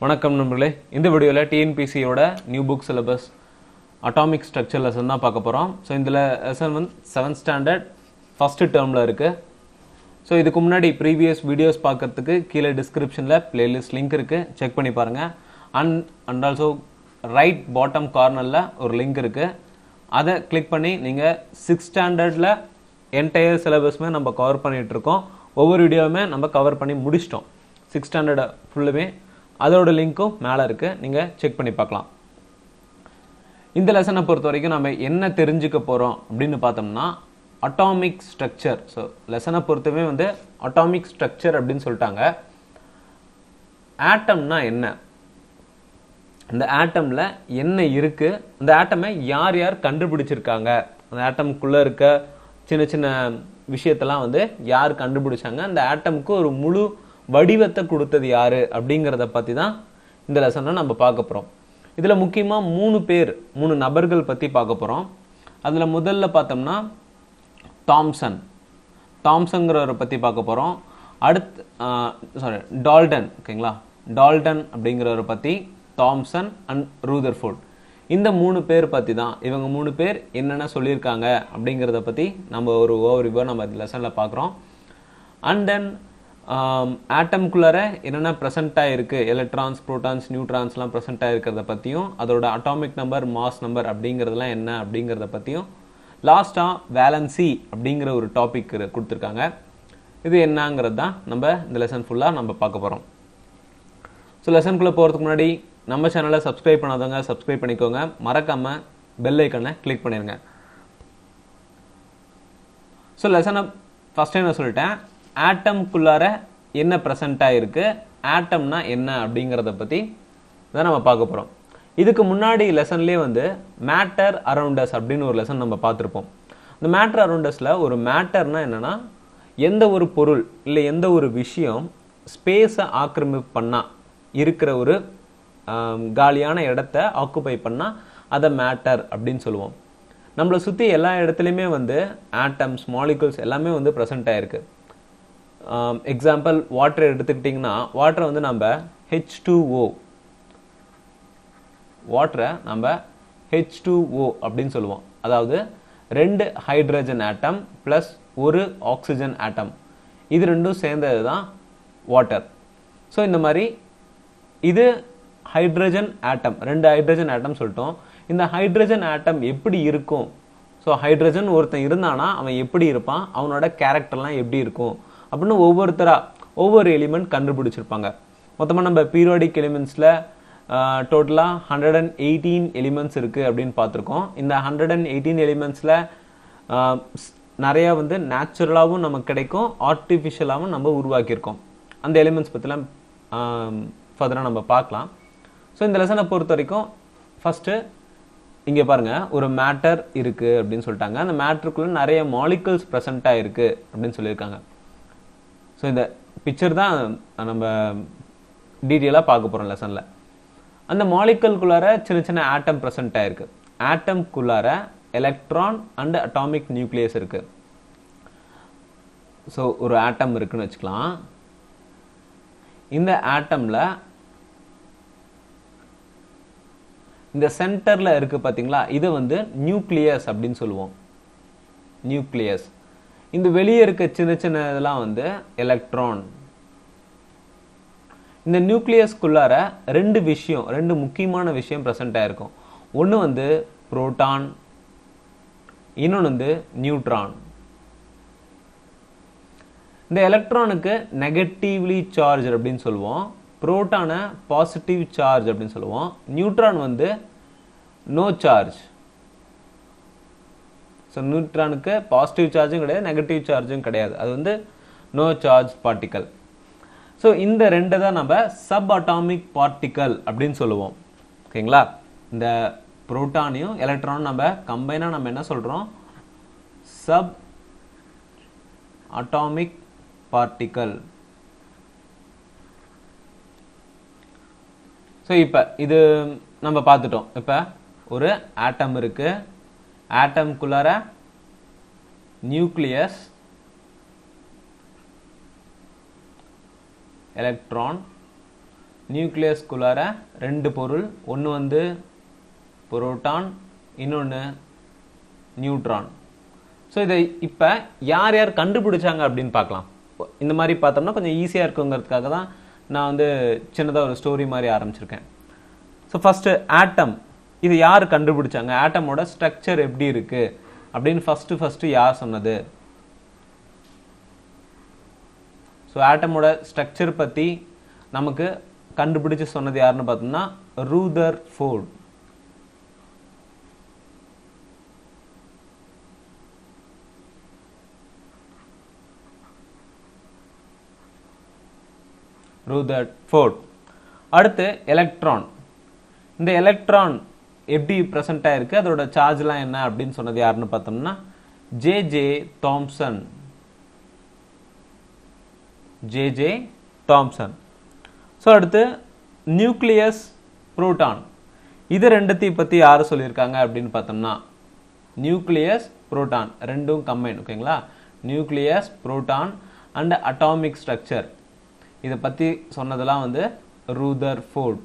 வணக்கம் நண்பர்களே இந்த வீடியோவில் டிஎன்பிசியோட new book syllabus atomic structure lesson தான் பார்க்க போகிறோம் ஸோ இதில் லெசன் வந்து செவன்த் ஸ்டாண்டர்ட் ஃபஸ்ட்டு டேர்மில் இருக்குது ஸோ இதுக்கு முன்னாடி ப்ரீவியஸ் வீடியோஸ் பார்க்கறதுக்கு கீழே டிஸ்கிரிப்ஷனில் பிளேலிஸ்ட் லிங்க் இருக்குது செக் பண்ணி பாருங்கள் and and also right bottom கார்னரில் ஒரு லிங்க் இருக்குது அதை கிளிக் பண்ணி நீங்கள் சிக்ஸ் ஸ்டாண்டர்டில் என்டையர் சிலபஸ்மே நம்ம கவர் பண்ணிட்டு இருக்கோம் ஒவ்வொரு வீடியோவுமே நம்ம கவர் பண்ணி முடிச்சிட்டோம் சிக்ஸ் ஸ்டாண்டர்ட் ஃபுல்லுமே அதோட லிங்க்கும் மேலே இருக்குது நீங்கள் செக் பண்ணி பார்க்கலாம் இந்த லெசனை பொறுத்த வரைக்கும் நம்ம என்ன தெரிஞ்சுக்க போகிறோம் அப்படின்னு பார்த்தோம்னா அட்டாமிக் ஸ்ட்ரக்சர் ஸோ லெசனை பொறுத்தவே வந்து அட்டாமிக் ஸ்ட்ரக்சர் அப்படின்னு சொல்லிட்டாங்க ஆட்டம்னா என்ன இந்த ஆட்டமில் என்ன இருக்குது அந்த ஆட்டமை யார் யார் கண்டுபிடிச்சிருக்காங்க அந்த ஆட்டம்குள்ளே இருக்க சின்ன சின்ன விஷயத்தெல்லாம் வந்து யார் கண்டுபிடிச்சாங்க அந்த ஆட்டமுக்கு ஒரு முழு வடிவத்தை கொடுத்தது யாரு அப்படிங்கிறத பற்றி தான் இந்த லெசனை நம்ம பார்க்க போகிறோம் இதில் முக்கியமாக மூணு பேர் மூணு நபர்கள் பற்றி பார்க்க போகிறோம் அதில் முதல்ல பார்த்தோம்னா தாம்சன் தாம்சங்கிறவரை பற்றி பார்க்க போகிறோம் அடுத்து சாரி டால்டன் ஓகேங்களா டால்டன் அப்படிங்கிறவரை பற்றி தாம்சன் அண்ட் ரூதர்ஃபோர்ட் இந்த மூணு பேர் பற்றி தான் இவங்க மூணு பேர் என்னென்ன சொல்லியிருக்காங்க அப்படிங்கிறத பற்றி நம்ம ஒரு ஓவர் நம்ம இந்த லெசனில் பார்க்குறோம் அண்ட் தென் ஆட்டம்குள்ளார என்னென்ன ப்ரெசென்ட் ஆகிருக்கு எலக்ட்ரான்ஸ் ப்ரோட்டான்ஸ் நியூட்ரான்ஸ்லாம் ப்ரெசென்ட் ஆகிருக்கிறத பற்றியும் அதோட அட்டாமிக் நம்பர் மாஸ் நம்பர் அப்படிங்கிறதுலாம் என்ன அப்படிங்கிறத பற்றியும் லாஸ்ட்டாக வேலன்சி அப்படிங்கிற ஒரு டாபிக் கொடுத்துருக்காங்க இது என்னங்கிறது தான் நம்ம இந்த லெசன் ஃபுல்லாக நம்ம பார்க்க போகிறோம் ஸோ லெசனுக்குள்ளே போகிறதுக்கு முன்னாடி நம்ம சேனலை சப்ஸ்கிரைப் பண்ணாதவங்க சப்ஸ்கிரைப் பண்ணிக்கோங்க மறக்காமல் பெல் ஐக்கனை கிளிக் பண்ணிடுங்க ஸோ லெசனை ஃபஸ்ட் டைம் நான் சொல்லிட்டேன் ஆட்டம்குள்ளார என்ன ப்ரெசண்ட் ஆகிருக்கு ஆட்டம்னா என்ன அப்படிங்கிறத பற்றி தான் நம்ம பார்க்க போகிறோம் இதுக்கு முன்னாடி லெசன்லேயே வந்து மேட்டர் அரவுண்டஸ் அப்படின்னு ஒரு லெசன் நம்ம பார்த்துருப்போம் இந்த மேட்டர் அரவுண்டஸில் ஒரு மேட்டர்னா என்னென்னா எந்த ஒரு பொருள் இல்லை எந்த ஒரு விஷயம் ஸ்பேஸை ஆக்கிரமிப்பு பண்ணால் இருக்கிற ஒரு காலியான இடத்த ஆக்குப்பை பண்ணால் அதை மேட்டர் அப்படின்னு சொல்லுவோம் நம்மளை சுற்றி எல்லா இடத்துலையுமே வந்து ஆட்டம்ஸ் மாலிகுல்ஸ் எல்லாமே வந்து ப்ரெசென்ட் ஆகிருக்கு எக்ஸாம்பிள் வாட்டர் எடுத்துக்கிட்டிங்கன்னா வாட்டரை வந்து நம்ம ஹெச் டூ ஓ வாட்டரை நம்ம ஹெச் டூ ஓ அப்படின்னு சொல்லுவோம் அதாவது ரெண்டு ஹைட்ரஜன் ஆட்டம் ப்ளஸ் ஒரு ஆக்சிஜன் ஆட்டம் இது ரெண்டும் சேர்ந்தது தான் வாட்டர் ஸோ இந்த மாதிரி இது ஹைட்ரஜன் ஆட்டம் ரெண்டு ஹைட்ரஜன் ஆட்டம் சொல்லிட்டோம் இந்த ஹைட்ரஜன் ஆட்டம் எப்படி இருக்கும் ஸோ ஹைட்ரஜன் ஒருத்தன் இருந்தானா அவன் எப்படி இருப்பான் அவனோட கேரக்டர்லாம் எப்படி இருக்கும் அப்படின்னு ஒவ்வொருத்தராக ஒவ்வொரு எலிமெண்ட் கண்டுபிடிச்சிருப்பாங்க மொத்தமாக நம்ம பீரியாடிக் எலிமெண்ட்ஸில் டோட்டலாக ஹண்ட்ரட் அண்ட் எயிட்டீன் எலிமெண்ட்ஸ் இருக்குது அப்படின்னு பார்த்துருக்கோம் இந்த ஹண்ட்ரட் அண்ட் எயிட்டீன் எலிமெண்ட்ஸில் நிறையா வந்து நேச்சுரலாகவும் நமக்கு கிடைக்கும் ஆர்டிஃபிஷியலாகவும் நம்ம உருவாக்கியிருக்கோம் அந்த எலிமெண்ட்ஸ் பற்றிலாம் ஃபர்தராக நம்ம பார்க்கலாம் ஸோ இந்த லெசனை பொறுத்த வரைக்கும் ஃபஸ்ட்டு இங்கே பாருங்கள் ஒரு மேட்டர் இருக்குது அப்படின்னு சொல்லிட்டாங்க அந்த மேட்டருக்குள்ளே நிறைய மாலிகல்ஸ் ப்ரெசண்ட்டாக இருக்குது அப்படின்னு சொல்லியிருக்காங்க ஸோ இந்த பிக்சர் தான் நம்ம டீட்டெயிலாக பார்க்க போகிறோம் லெசனில் அந்த மாலிக்கல்குள்ளார சின்ன சின்ன ஆட்டம் ப்ரெசென்ட் ஆயிருக்கு ஆட்டம்குள்ளார எலக்ட்ரான் அண்ட் அட்டாமிக் நியூக்ளியஸ் இருக்கு ஸோ ஒரு ஆட்டம் இருக்குன்னு வச்சுக்கலாம் இந்த ஆட்டம்ல இந்த சென்டர்ல இருக்கு பாத்தீங்களா இது வந்து நியூக்ளியஸ் அப்படின்னு சொல்லுவோம் நியூக்ளியஸ் இந்த வெளியே இருக்க சின்ன சின்ன இதெல்லாம் வந்து எலக்ட்ரான் இந்த நியூக்ளியஸ்குள்ளார ரெண்டு விஷயம் ரெண்டு முக்கியமான விஷயம் ப்ரெசென்ட் ஆயிருக்கும் ஒன்று வந்து புரோட்டான் இன்னொன்று வந்து நியூட்ரான் இந்த எலக்ட்ரானுக்கு நெகட்டிவ்லி சார்ஜ் அப்படின்னு சொல்லுவோம் புரோட்டானை பாசிட்டிவ் சார்ஜ் அப்படின்னு சொல்லுவோம் நியூட்ரான் வந்து நோ சார்ஜ் ஸோ நியூட்ரானுக்கு பாசிட்டிவ் சார்ஜும் கிடையாது நெகட்டிவ் சார்ஜும் கிடையாது அது வந்து நோ சார்ஜ் பார்ட்டிக்கல் ஸோ இந்த ரெண்டு தான் நம்ம சப் அட்டாமிக் பார்ட்டிக்கல் அப்படின்னு சொல்லுவோம் ஓகேங்களா இந்த புரோட்டானையும் எலக்ட்ரானும் நம்ம கம்பைனாக நம்ம என்ன சொல்கிறோம் சப் அட்டாமிக் பார்ட்டிக்கல் ஸோ இப்போ இது நம்ம பார்த்துட்டோம் இப்போ ஒரு ஆட்டம் இருக்கு ஆட்டம்குள்ளார நியூக்ளியஸ் எலக்ட்ரான் நியூக்ளியஸ்குள்ளார ரெண்டு பொருள் ஒன்று வந்து புரோட்டான் இன்னொன்று நியூட்ரான் ஸோ இதை இப்போ யார் யார் கண்டுபிடிச்சாங்க அப்படின்னு பார்க்கலாம் இந்த மாதிரி பார்த்தோம்னா கொஞ்சம் ஈஸியாக இருக்குங்கிறதுக்காக தான் நான் வந்து சின்னதாக ஒரு ஸ்டோரி மாதிரி ஆரம்பிச்சிருக்கேன் ஸோ ஃபஸ்ட்டு ஆட்டம் இது யார் கண்டுபிடிச்சாங்க ஆட்டமோட ஸ்ட்ரக்சர் எப்படி இருக்குது அப்படின்னு ஃபஸ்ட்டு ஃபஸ்ட்டு யார் சொன்னது ஸோ ஆட்டமோட ஸ்ட்ரக்சர் பற்றி நமக்கு கண்டுபிடிச்சு சொன்னது யாருன்னு பார்த்தோம்னா ரூதர் ஃபோர்ட் ரூதர் ஃபோர்ட் அடுத்து எலக்ட்ரான் இந்த எலக்ட்ரான் எப்படி ப்ரெசென்ட் ஆயிருக்கு அதோட சார்ஜ்லாம் என்ன அப்படின்னு சொன்னது யாருன்னு பார்த்தோம்னா J J Thomson J J Thomson so அடுத்து நியூக்ளியஸ் புரோட்டான் இது ரெண்டுத்தையும் பற்றி யார் சொல்லியிருக்காங்க அப்படின்னு பார்த்தோம்னா நியூக்ளியஸ் புரோட்டான் ரெண்டும் கம்பைன் ஓகேங்களா nucleus proton and atomic structure இதை பற்றி சொன்னதெல்லாம் வந்து ரூதர் ஃபோர்ட்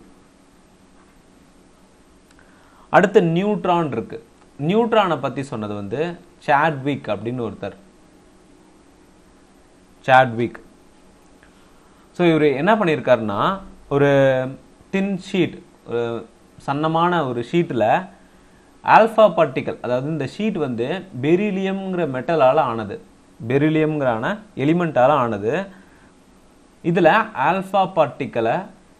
அடுத்து நியூட்ரான் இருக்கு நியூட்ரானை பற்றி சொன்னது வந்து சாட்விக் அப்படின்னு ஒருத்தர் சாட்விக் ஸோ இவர் என்ன பண்ணியிருக்காருன்னா ஒரு தின் ஷீட் ஒரு சன்னமான ஒரு ஷீட்டில் ஆல்ஃபா பார்ட்டிக்கல் அதாவது இந்த ஷீட் வந்து பெரிலியம்ங்கிற மெட்டலால் ஆனது பெரிலியம்ங்கிறான எலிமெண்ட்டால் ஆனது இதில் ஆல்ஃபா பார்ட்டிக்கலை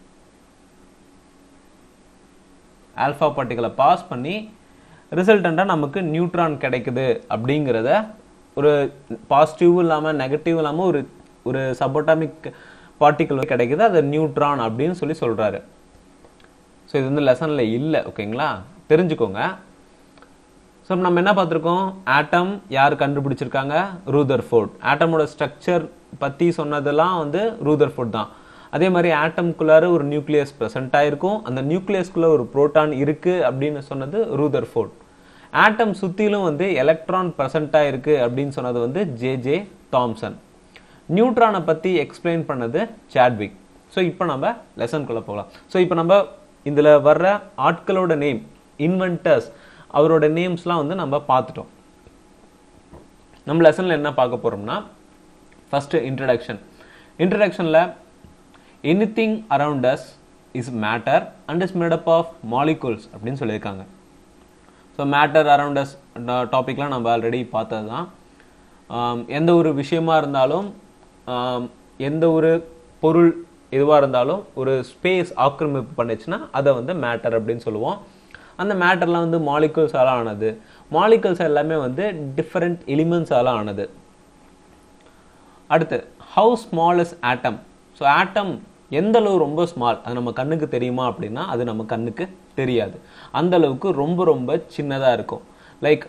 ஆல்ஃபா பார்ட்டிக்கலை பாஸ் பண்ணி ரிசல்டண்ட்டாக நமக்கு நியூட்ரான் கிடைக்குது அப்படிங்கிறத ஒரு பாசிட்டிவும் இல்லாமல் நெகட்டிவ் இல்லாமல் ஒரு ஒரு சப்போட்டாமிக் பார்ட்டிக்கல் கிடைக்குது அது நியூட்ரான் அப்படின்னு சொல்லி சொல்கிறாரு ஸோ இது வந்து லெசனில் இல்லை ஓகேங்களா தெரிஞ்சுக்கோங்க ஸோ நம்ம என்ன பார்த்துருக்கோம் ஆட்டம் யார் கண்டுபிடிச்சிருக்காங்க ரூதர் ஃபோர்ட் ஆட்டமோட ஸ்ட்ரக்சர் பற்றி சொன்னதெல்லாம் வந்து ரூதர் ஃபோர்ட் தான் அதே மாதிரி ஆட்டம்குள்ளார ஒரு நியூக்ளியஸ் ப்ரெசென்ட் ஆயிருக்கும் அந்த நியூக்ளியஸ்குள்ள ஒரு புரோட்டான் இருக்கு அப்படின்னு சொன்னது ரூதர் ஃபோர்ட் ஆட்டம் சுத்திலும் வந்து எலக்ட்ரான் ப்ரெசென்ட் ஆயிருக்கு அப்படின்னு சொன்னது வந்து ஜே ஜே தாம்சன் நியூட்ரானை பற்றி எக்ஸ்பிளைன் பண்ணது சாட்விக் ஸோ இப்போ நம்ம லெசன்குள்ளே போகலாம் ஸோ இப்போ நம்ம இதில் வர்ற ஆட்களோட நேம் இன்வென்டர்ஸ் அவரோட நேம்ஸ்லாம் வந்து நம்ம பார்த்துட்டோம் நம்ம லெசனில் என்ன பார்க்க போகிறோம்னா ஃபஸ்ட்டு இன்ட்ரடக்ஷன் இன்ட்ரடக்ஷனில் anything around us is matter and is made up of molecules அப்படின்னு சொல்லியிருக்காங்க ஸோ மேட்டர் அரவுண்ட் அஸ் டாபிக்லாம் நம்ம ஆல்ரெடி பார்த்தது தான் எந்த ஒரு விஷயமா இருந்தாலும் எந்த ஒரு பொருள் எதுவாக இருந்தாலும் ஒரு ஸ்பேஸ் ஆக்கிரமிப்பு பண்ணுச்சுன்னா அதை வந்து மேட்டர் அப்படின்னு சொல்லுவோம் அந்த மேட்டர்லாம் வந்து மாலிகூல்ஸால் ஆனது மாலிகூல்ஸ் எல்லாமே வந்து டிஃப்ரெண்ட் எலிமெண்ட்ஸால் ஆனது அடுத்து how small is atom so atom எந்த அளவு ரொம்ப ஸ்மால் அது நம்ம கண்ணுக்கு தெரியுமா அப்படின்னா அது நம்ம கண்ணுக்கு தெரியாது அந்த அளவுக்கு ரொம்ப ரொம்ப சின்னதாக இருக்கும் லைக்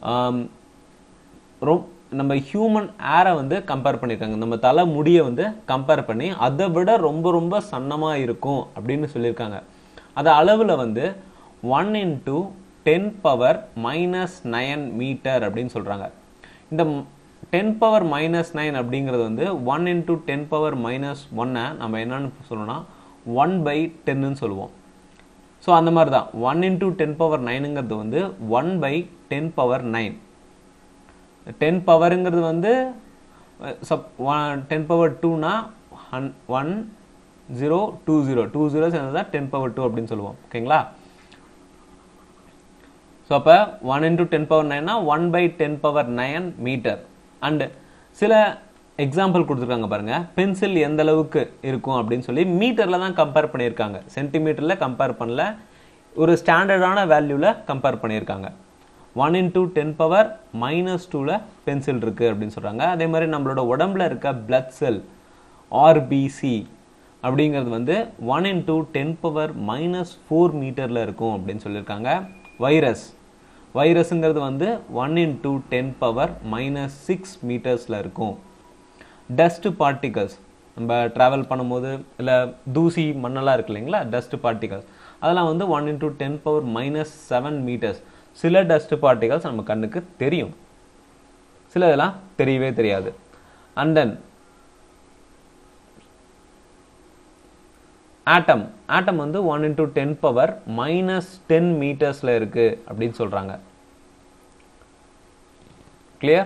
ரொம் நம்ம ஹியூமன் ஏரை வந்து கம்பேர் பண்ணியிருக்காங்க நம்ம தலை முடியை வந்து கம்பேர் பண்ணி அதை விட ரொம்ப ரொம்ப சன்னமாக இருக்கும் அப்படின்னு சொல்லியிருக்காங்க அது அளவில் வந்து one into ten power minus nine metre அப்படின்னு சொல்கிறாங்க இந்த டென் பவர் மைனஸ் நைன் அப்படிங்கிறது வந்து one into ten power minus ஒன்னை நம்ம என்னன்னு சொல்லணும்னா ஒன் பை டென்னு சொல்லுவோம் ஸோ அந்த மாதிரி தான் ஒன் இன்ட்டு டென் பவர் நைனுங்கிறது வந்து one by ten power nine ten பவருங்கிறது வந்து சப் டென் பவர் டூனா ஹன் one zero two zero two zero சேர்ந்து தான் டென் பவர் டூ அப்படின்னு சொல்லுவோம் ஓகேங்களா ஸோ அப்போ ஒன் இன்டூ டென் பவர் நைன்னா one by ten power nine metre and சில எக்ஸாம்பிள் கொடுத்துருக்காங்க பாருங்க பென்சில் எந்த அளவுக்கு இருக்கும் அப்படின்னு சொல்லி மீட்டரில் தான் கம்பேர் பண்ணியிருக்காங்க சென்டிமீட்டரில் கம்பேர் பண்ணல ஒரு ஸ்டாண்டர்டான வேல்யூவில் கம்பேர் பண்ணியிருக்காங்க one into ten power minus டூவில் பென்சில் இருக்குது அப்படின்னு சொல்கிறாங்க அதே மாதிரி நம்மளோட உடம்புல இருக்க பிளட் செல் ஆர்பிசி அப்படிங்கிறது வந்து one into ten power minus four மீட்டரில் இருக்கும் அப்படின்னு சொல்லியிருக்காங்க வைரஸ் வைரஸுங்கிறது வந்து one into ten power minus six மீட்டர்ஸில் இருக்கும் டஸ்ட் பார்ட்டிகல்ஸ் நம்ம ட்ராவல் பண்ணும்போது இல்லை தூசி மண்ணெல்லாம் இருக்கு இல்லைங்களா டஸ்ட் பார்ட்டிகல்ஸ் அதெல்லாம் வந்து one into ten power minus seven metres சில டஸ்ட் பார்ட்டிகல்ஸ் நம்ம கண்ணுக்கு தெரியும் சில இதெல்லாம் தெரியவே தெரியாது அண்ட் தென் ஆட்டம் ஆட்டம் வந்து one into ten power minus ten மீட்டர்ஸில் இருக்கு அப்படின்னு சொல்றாங்க கிளியர்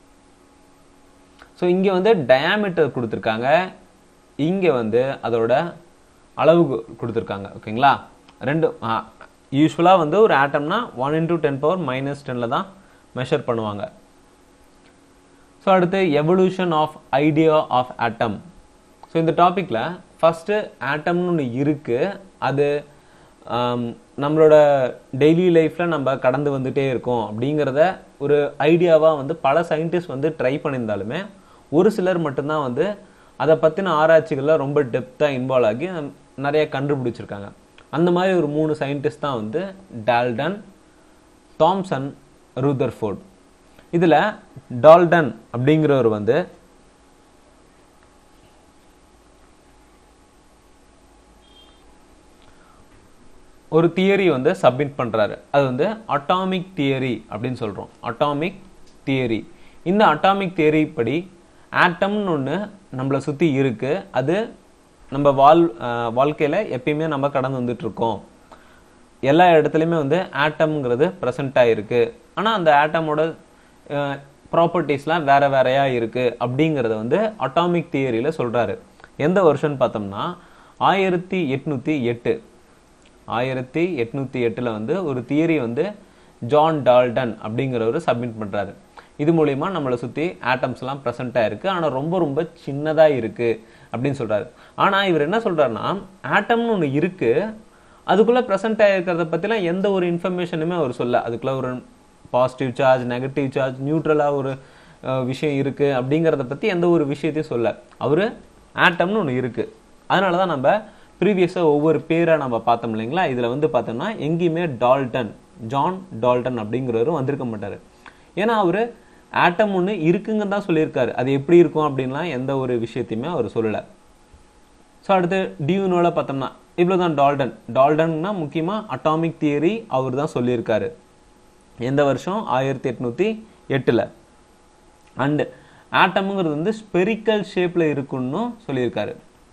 ஸோ இங்கே வந்து டயாமீட்டர் கொடுத்துருக்காங்க இங்கே வந்து அதோட அளவு கு- கொடுத்துருக்காங்க ஓகேங்களா ரெண்டு யூஸ்வலாக வந்து ஒரு ஆட்டம்னா one into ten power minus டென்னில் தான் மெஷர் பண்ணுவாங்க ஸோ அடுத்து evolution of idea of atom so இந்த டாப்பிக்கில் ஃபஸ்ட்டு ஆட்டம்னு ஒன்று இருக்குது அது ஆம், நம்மளோட டெய்லி லைஃப்பில் நம்ம கடந்து வந்துட்டே இருக்கோம் அப்படிங்கிறத ஒரு ஐடியாவாக வந்து பல சயின்டிஸ்ட் வந்து ட்ரை பண்ணியிருந்தாலுமே ஒரு சிலர் மட்டும்தான் வந்து அதை பற்றின ஆராய்ச்சிகளில் ரொம்ப டெப்த்தாக இன்வால்வ் ஆகி நிறைய கண்டுபிடிச்சிருக்காங்க அந்த மாதிரி ஒரு மூணு சயின்டிஸ்ட் தான் வந்து டால்டன் தாம்சன் ரூதர்ஃபோர்ட் இதில் டால்டன் அப்படிங்கிறவர் வந்து ஒரு தியரி வந்து சப்மிட் பண்றாரு அது வந்து அட்டாமிக் தியரி அப்படின்னு சொல்றோம் அட்டாமிக் தியரி இந்த அட்டாமிக் தியரி படி ஆட்டம்னு ஒன்று நம்மளை சுற்றி இருக்கு அது நம்ம வாழ் அஹ் வாழ்க்கையில எப்பயுமே நம்ம கடந்து வந்துட்டு இருக்கோம் எல்லா இடத்துலையுமே வந்து ஆட்டம்ங்கிறது ப்ரெசென்ட் ஆகிருக்கு ஆனால் அந்த ஆட்டமோட ப்ராப்பர்ட்டிஸ்லாம் வேற வேறையா இருக்கு அப்படிங்கிறத வந்து அட்டாமிக் தியரியில் சொல்றாரு எந்த வருஷம்னு பார்த்தோம்னா ஆயிரத்தி எட்நூத்தி எட்டு ஆயிரத்தி எட்நூத்தி எட்டுல வந்து ஒரு தியரி வந்து ஜான் டால்டன் அப்படிங்கிறவர் சப்மிட் பண்றாரு இது மூலியமா நம்மளை சுத்தி ஆட்டம்ஸ்லாம் ப்ரெசென்ட் ஆயிருக்கு ஆனா ரொம்ப ரொம்ப சின்னதா இருக்கு அப்படின்னு சொல்றாரு ஆனா இவர் என்ன சொல்றாருன்னா ஆட்டம்னு ஒன்று இருக்கு அதுக்குள்ள ப்ரெசென்ட் ஆயிருக்கிறத பத்திலாம் எந்த ஒரு இன்ஃபர்மேஷனுமே அவர் சொல்ல அதுக்குள்ள ஒரு பாசிட்டிவ் சார்ஜ் நெகட்டிவ் சார்ஜ் நியூட்ரலா ஒரு அஹ், விஷயம் இருக்கு அப்படிங்கிறத பத்தி எந்த ஒரு விஷயத்தையும் சொல்ல அவரு ஆட்டம்னு ஒன்று இருக்கு அதனால தான் நம்ம ப்ரீவியஸாக ஒவ்வொரு பேரை நம்ம பார்த்தோம் இல்லைங்களா இதில் வந்து பார்த்தோம்னா எங்கேயுமே டால்டன் ஜான் டால்டன் அப்படிங்கிறவரும் வந்திருக்க மாட்டார் ஏன்னா அவர் ஆட்டம் ஒன்று இருக்குங்கன்னு தான் சொல்லியிருக்காரு அது எப்படி இருக்கும் அப்படின்லாம் எந்த ஒரு விஷயத்தையுமே அவர் சொல்லலை ஸோ அடுத்து டியூனோல பார்த்தோம்னா இவ்வளோ தான் டால்டன் டால்டன்னா முக்கியமாக அட்டாமிக் தியரி அவர் தான் சொல்லியிருக்காரு எந்த வருஷம் ஆயிரத்தி எட்நூற்றி எட்டில் அண்டு ஆட்டம்ங்கிறது வந்து ஸ்பெரிக்கல் ஷேப்பில் இருக்குன்னு சொல்லியிருக்காரு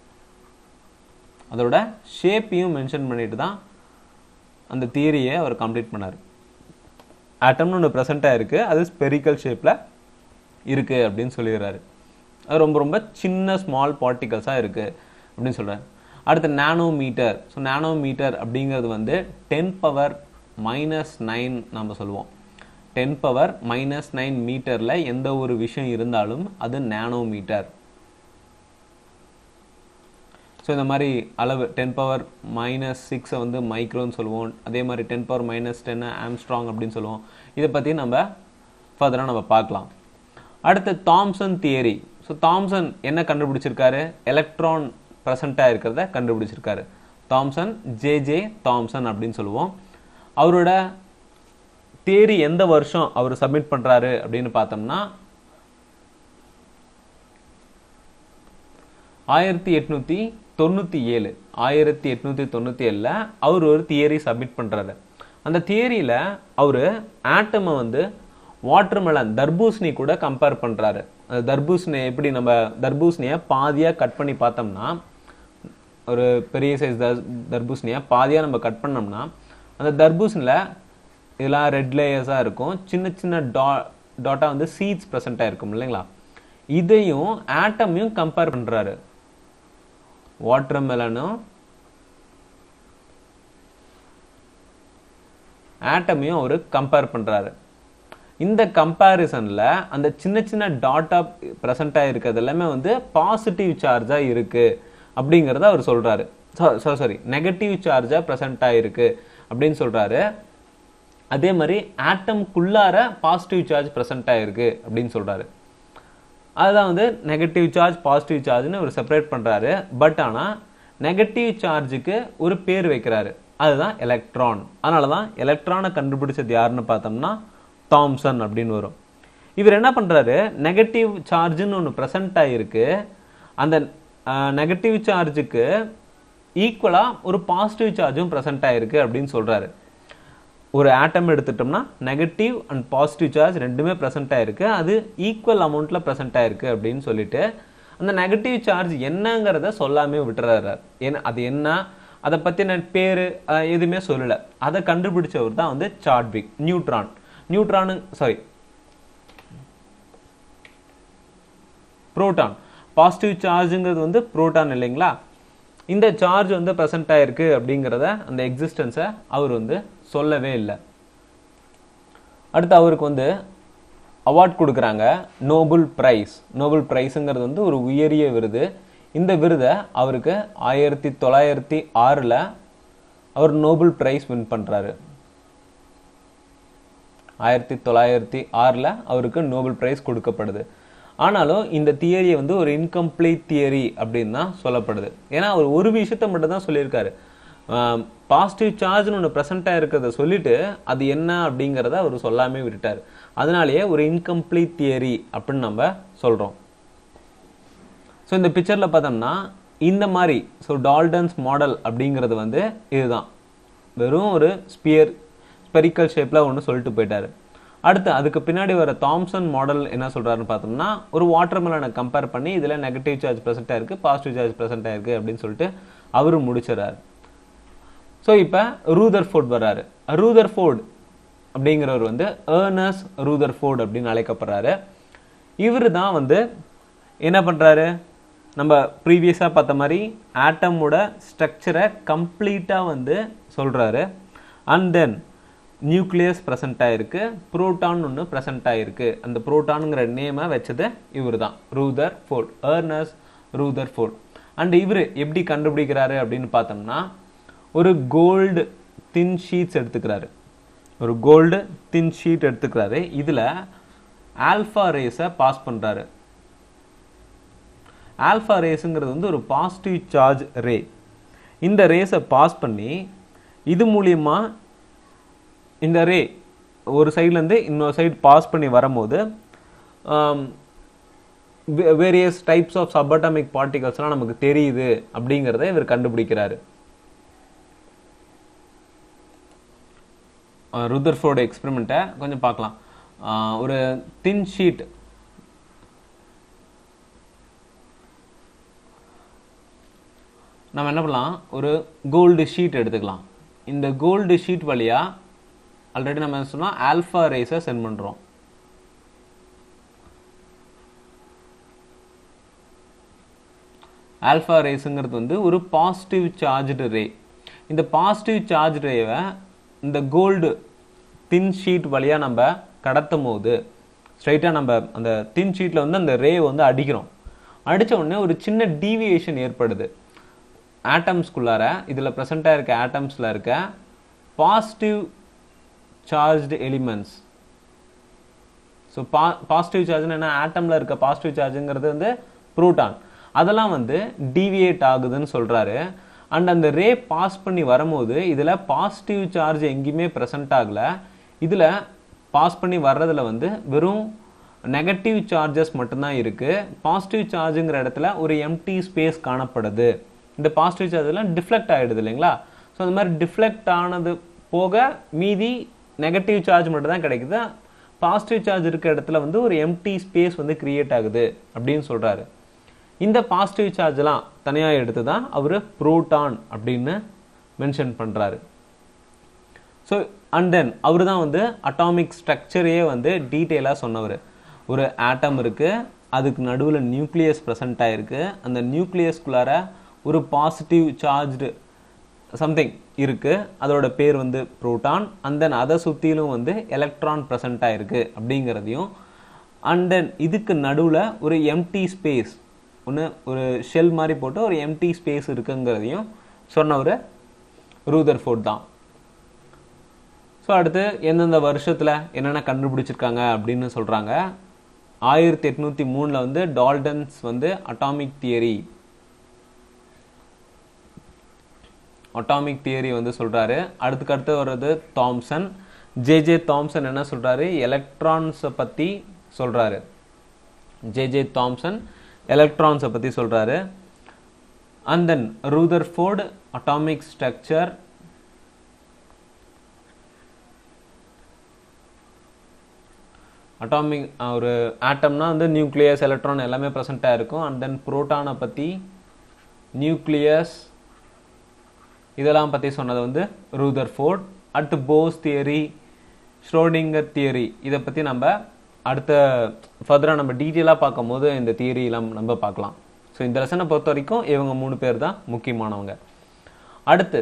அதோட ஷேப்பையும் மென்ஷன் பண்ணிட்டு தான் அந்த தியரியை அவர் கம்ப்ளீட் பண்ணார் ஆட்டம்னு ஒன்று ப்ரெசென்ட்டாக இருக்கு அது ஸ்பெரிக்கல் ஷேப்பில் இருக்கு அப்படின்னு சொல்லிடுறாரு அது ரொம்ப ரொம்ப சின்ன ஸ்மால் பார்ட்டிகல்ஸாக இருக்கு அப்படின்னு சொல்றாரு அடுத்து nanometre so nanometre அப்படிங்கிறது வந்து டென் பவர் மைனஸ் நைன் நம்ம சொல்லுவோம் டென் பவர் மைனஸ் நைன் மீட்டரில் எந்த ஒரு விஷயம் இருந்தாலும் அது நானோ மீட்டர் ஸோ இந்த மாதிரி அளவு டென் பவர் மைனஸ் சிக்ஸை வந்து மைக்ரோன்னு சொல்லுவோம் அதே மாதிரி ten power minus ten angstrom அப்படின்னு சொல்லுவோம் இதை பற்றி நம்ம ஃபர்தராக நம்ம பார்க்கலாம் அடுத்து தாம்சன் தியரி ஸோ தாம்சன் என்ன கண்டுபிடிச்சிருக்காரு எலக்ட்ரான் ப்ரெசண்ட்டாக இருக்கிறத கண்டுபிடிச்சிருக்காரு தாம்சன் ஜே ஜே தாம்சன் அப்படின்னு சொல்லுவோம் அவரோட தியரி எந்த வருஷம் அவர் சப்மிட் பண்றாரு அப்படின்னு பார்த்தோம்னா ஆயிரத்தி எட்நூத்தி தொண்ணூத்தி ஏழு ஆயிரத்தி எட்நூத்தி தொண்ணூத்தி ஏழுல அவர் ஒரு தியரி சப்மிட் பண்றாரு அந்த தியரியில அவரு ஆட்டமை வந்து வாட்டர்மெலன் தர்பூசணி கூட கம்பேர் பண்றாரு அந்த தர்பூசணி எப்படி நம்ம தர்பூசணியை பாதியா கட் பண்ணி பார்த்தோம்னா ஒரு பெரிய சைஸ் தர்பூசணியை பாதியா நம்ம கட் பண்ணோம்னா அந்த தர்பூசணியில் இதெல்லாம் ரெட் லேயர்ஸாக இருக்கும் சின்ன சின்ன டா டாட்டா வந்து சீட்ஸ் ப்ரெசென்ட்டாக இருக்கும் இல்லைங்களா இதையும் ஆட்டமையும் கம்பேர் பண்றாரு வாட்டர் மெலனும் ஆட்டமையும் அவர் கம்பேர் பண்றாரு இந்த கம்பேரிசன்ல அந்த சின்ன சின்ன டாட்டா ப்ரெசென்ட் இருக்கிறது எல்லாமே வந்து பாசிட்டிவ் சார்ஜா இருக்கு அப்படிங்கறத அவர் சொல்றாரு சாரி நெகட்டிவ் சார்ஜா ப்ரெசென்ட் ஆயிருக்கு அப்படின்னு சொல்றாரு அதே மாதிரி ஆட்டம்குள்ளார பாசிட்டிவ் சார்ஜ் ப்ரெசென்ட் ஆயிருக்கு அப்படின்னு சொல்றாரு அதுதான் வந்து நெகட்டிவ் சார்ஜ் பாசிட்டிவ் சார்ஜ்னு ஒரு செப்பரேட் பண்றாரு பட் ஆனா நெகட்டிவ் சார்ஜுக்கு ஒரு பேர் வைக்கிறாரு அதுதான் எலக்ட்ரான் அதனால தான் எலக்ட்ரானை கண்டுபிடிச்சது யாருன்னு பார்த்தோம்னா தாம்சன் அப்படின்னு வரும் இவர் என்ன பண்றாரு நெகட்டிவ் சார்ஜ்னு ஒன்று ப்ரெசென்ட் ஆகிருக்கு அந்த நெகட்டிவ் சார்ஜுக்கு ஈக்குவலா ஒரு பாசிட்டிவ் சார்ஜும் ப்ரெசென்ட் ஆயிருக்கு அப்படின்னு சொல்றாரு ஒரு ஆட்டம் எடுத்துட்டோம்னா நெகட்டிவ் அண்ட் பாசிட்டிவ் சார்ஜ் ரெண்டுமே ப்ரெசென்ட் ஆயிருக்கு அது ஈக்குவல் அமௌண்ட்ல ப்ரெசென்ட் ஆயிருக்கு அப்படின்னு சொல்லிட்டு அந்த நெகட்டிவ் சார்ஜ் என்னங்கிறத சொல்லாமே விட்டுறாரு ஏன்னா அது என்ன அதை பற்றின பேர் எதுவுமே சொல்லலை அதை கண்டுபிடிச்சவர் தான் வந்து Chadwick neutron neutron sorry proton positive சார்ஜுங்கிறது வந்து புரோட்டான் இல்லைங்களா இந்த சார்ஜ் வந்து ப்ரெசென்ட் ஆயிருக்கு அப்படிங்கிறத அந்த எக்ஸிஸ்டன்ஸை அவர் வந்து சொல்லவே இல்லை அடுத்து அவருக்கு வந்து அவார்ட் கொடுக்குறாங்க நோபல் பிரைஸ் நோபல் பிரைஸுங்கிறது வந்து ஒரு உயரிய விருது இந்த விருதை அவருக்கு ஆயிரத்தி தொள்ளாயிரத்தி ஆறில் அவர் நோபல் பிரைஸ் வின் பண்ணுறாரு ஆயிரத்தி தொள்ளாயிரத்தி ஆறில் அவருக்கு நோபல் பிரைஸ் கொடுக்கப்படுது ஆனாலும் இந்த தியரியை வந்து ஒரு இன்கம்ப்ளீட் தியரி அப்படின்னு தான் சொல்லப்படுது ஏன்னா அவர் ஒரு விஷயத்த மட்டும் தான் சொல்லியிருக்காரு பாசிட்டிவ் சார்ஜ்னு ஒன்று ப்ரெசென்ட்டாக இருக்கிறத சொல்லிட்டு அது என்ன அப்படிங்கிறத அவர் சொல்லாமே விட்டுட்டார் அதனாலேயே ஒரு இன்கம்ப்ளீட் தியரி அப்படின்னு நம்ம சொல்கிறோம் ஸோ இந்த பிக்சரில் பார்த்தோம்னா இந்த மாதிரி ஸோ டால்டன்ஸ் மாடல் அப்படிங்கிறது வந்து இதுதான் வெறும் ஒரு ஸ்பியர் ஸ்பெரிக்கல் ஷேப்பில் ஒன்று சொல்லிட்டு போயிட்டாரு அடுத்து அதுக்கு பின்னாடி வர தாம்சன் மாடல் என்ன சொல்கிறாருன்னு பார்த்தோம்னா ஒரு வாட்டர் மெலனை கம்பேர் பண்ணி இதில் நெகட்டிவ் சார்ஜ் ப்ரெசென்ட்டாக இருக்குது பாசிட்டிவ் சார்ஜ் ப்ரெசென்ட்டாக இருக்குது அப்படின்னு சொல்லிட்டு அவரு முடிச்சிடறாரு ஸோ இப்போ ரூதர் ஃபோர்ட் வர்றாரு ரூதர் ஃபோர்ட் அப்படிங்கிறவர் வந்து ஏர்னஸ் ரூதர் ஃபோர்ட் அப்படின்னு அழைக்கப்படுறாரு இவர் தான் வந்து என்ன பண்ணுறாரு நம்ம ப்ரீவியஸாக பார்த்த மாதிரி ஆட்டமோட ஸ்ட்ரக்சரை கம்ப்ளீட்டாக வந்து சொல்கிறாரு அண்ட் தென் நியூக்ளியஸ் ப்ரெசென்ட் ஆயிருக்கு புரோட்டான் ஒன்று ப்ரெசென்ட் ஆயிருக்கு அந்த புரோட்டானுங்கிற நேமை வச்சது இவர் தான் Rutherford Ernest Rutherford and இவர் எப்படி கண்டுபிடிக்கிறாரு அப்படின்னு பார்த்தோம்னா ஒரு கோல்டு தின் ஷீட்ஸ் எடுத்துக்கிறாரு ஒரு கோல்டு தின் ஷீட் எடுத்துக்கிறாரு இதில் ஆல்ஃபா ரேஸை பாஸ் பண்ணுறாரு ஆல்ஃபா ரேஸுங்கிறது வந்து ஒரு பாசிட்டிவ் சார்ஜ் ரே இந்த ரேஸை பாஸ் பண்ணி இது மூலியமா இந்த ரே ஒரு சைட்லேருந்து இன்னொரு சைடு பாஸ் பண்ணி வரும்போது வேரியஸ் டைப்ஸ் ஆஃப் சபட்டாமிக் பார்ட்டிகல்ஸ்லாம் நமக்கு தெரியுது அப்படிங்கிறத இவர் கண்டுபிடிக்கிறாரு ருதர்ஃபோர்டு எக்ஸ்பெரிமெண்ட்டை கொஞ்சம் பார்க்கலாம் ஒரு தின் ஷீட் நம்ம என்ன பண்ணலாம் ஒரு கோல்டு ஷீட் எடுத்துக்கலாம் இந்த கோல்டு ஷீட் வழியாக ஆல்ரெடி நம்ம என்ன சொன்னால் ஆல்ஃபா ரேஸை சென்ட் பண்ணுறோம் ஆல்ஃபா ரேஸுங்கிறது வந்து ஒரு பாசிட்டிவ் சார்ஜ்டு ரே இந்த பாசிட்டிவ் சார்ஜ் ரேவை இந்த கோல்டு தின் ஷீட் வழியாக நம்ம கடத்தும் போது ஸ்ட்ரைட்டாக நம்ம அந்த தின் ஷீட்டில் வந்து அந்த ரே வந்து அடிக்கிறோம் அடித்த உடனே ஒரு சின்ன டீவியேஷன் ஏற்படுது ஆட்டம்ஸ்குள்ளார இதில் ப்ரெசண்ட்டாக இருக்க ஆட்டம்ஸில் இருக்க பாசிட்டிவ் சார்ஜ்டு எலிமெண்ட்ஸ் ஸோ பா பாசிட்டிவ் சார்ஜ்னு என்ன ஆட்டமில் இருக்க பாசிட்டிவ் சார்ஜுங்கிறது வந்து ப்ரூட்டான் அதெல்லாம் வந்து டீவியேட் ஆகுதுன்னு சொல்கிறாரு அண்ட் அந்த ரே பாஸ் பண்ணி வரும்போது இதில் பாசிட்டிவ் சார்ஜ் எங்கேயுமே ப்ரெசென்ட் ஆகலை இதில் பாஸ் பண்ணி வர்றதுல வந்து வெறும் நெகட்டிவ் சார்ஜஸ் மட்டும்தான் இருக்குது பாசிட்டிவ் சார்ஜுங்கிற இடத்துல ஒரு எம்டி ஸ்பேஸ் காணப்படுது இந்த பாசிட்டிவ் சார்ஜெல்லாம் டிஃப்ளெக்ட் ஆகிடுது இல்லைங்களா ஸோ அந்த மாதிரி டிஃப்ளெக்ட் ஆனது போக மீதி நெகட்டிவ் சார்ஜ் மட்டும் தான் கிடைக்குது பாசிட்டிவ் சார்ஜ் இருக்க இடத்துல வந்து ஒரு எம்டி ஸ்பேஸ் வந்து கிரியேட் ஆகுது அப்படின்னு சொல்கிறாரு இந்த பாசிட்டிவ் சார்ஜ்லாம் தனியாக எடுத்து தான் அவர் புரோட்டான் அப்படின்னு மென்ஷன் பண்ணுறாரு ஸோ அண்ட் தென் அவர் தான் வந்து அட்டாமிக் ஸ்ட்ரக்சரையே வந்து டீட்டெயிலாக சொன்னவர் ஒரு ஆட்டம் இருக்குது அதுக்கு நடுவில் நியூக்ளியஸ் ப்ரெசண்ட் ஆகிருக்கு அந்த நியூக்ளியஸ்குள்ளார ஒரு பாசிட்டிவ் சார்ஜ்டு சம்திங் இருக்குது அதோட பேர் வந்து புரோட்டான் அண்ட் தென் அதை சுற்றிலும் வந்து எலக்ட்ரான் ப்ரெசண்ட் ஆகிருக்கு அப்படிங்கிறதையும் அண்ட் தென் இதுக்கு நடுவில் ஒரு எம்டி ஸ்பேஸ் ஒன்று ஒரு ஷெல் மாதிரி போட்டு ஒரு எம்டி ஸ்பேஸ் இருக்குங்கிறதையும் சொன்னவர் ரூதர் ஃபோர்ட் தான் ஸோ அடுத்து எந்தெந்த வருஷத்தில் என்னென்ன கண்டுபிடிச்சிருக்காங்க அப்படின்னு சொல்கிறாங்க ஆயிரத்தி எட்நூற்றி மூணில் வந்து டால்டன்ஸ் வந்து அட்டாமிக் தியரி அட்டாமிக் தியரி வந்து சொல்கிறாரு அடுத்துக்கு அடுத்து வர்றது தாம்சன் ஜே ஜே தாம்சன் என்ன சொல்கிறாரு எலக்ட்ரான்ஸை பற்றி சொல்கிறாரு ஜே ஜே தாம்சன் எலக்ட்ரான்ஸை பற்றி சொல்கிறாரு and then Rutherford atomic structure atomic ஒரு ஆட்டம்னா வந்து நியூக்ளியஸ் எலக்ட்ரான் எல்லாமே ப்ரெசென்ட்டாக இருக்கும் அண்ட் தென் புரோட்டானை பற்றி நியூக்ளியஸ் இதெல்லாம் பற்றி சொன்னது வந்து ரூதர் ஃபோர்ட் அட் போஸ் தியரி ஷ்ரோடிங்கர் தியரி இதை பற்றி நம்ம அடுத்த ஃபர்தராக நம்ம டீட்டெயிலாக பார்க்கும்போது இந்த தியரியெல்லாம் நம்ம பார்க்கலாம் ஸோ இந்த லெசனை பொறுத்த வரைக்கும் இவங்க மூணு பேர் தான் முக்கியமானவங்க அடுத்து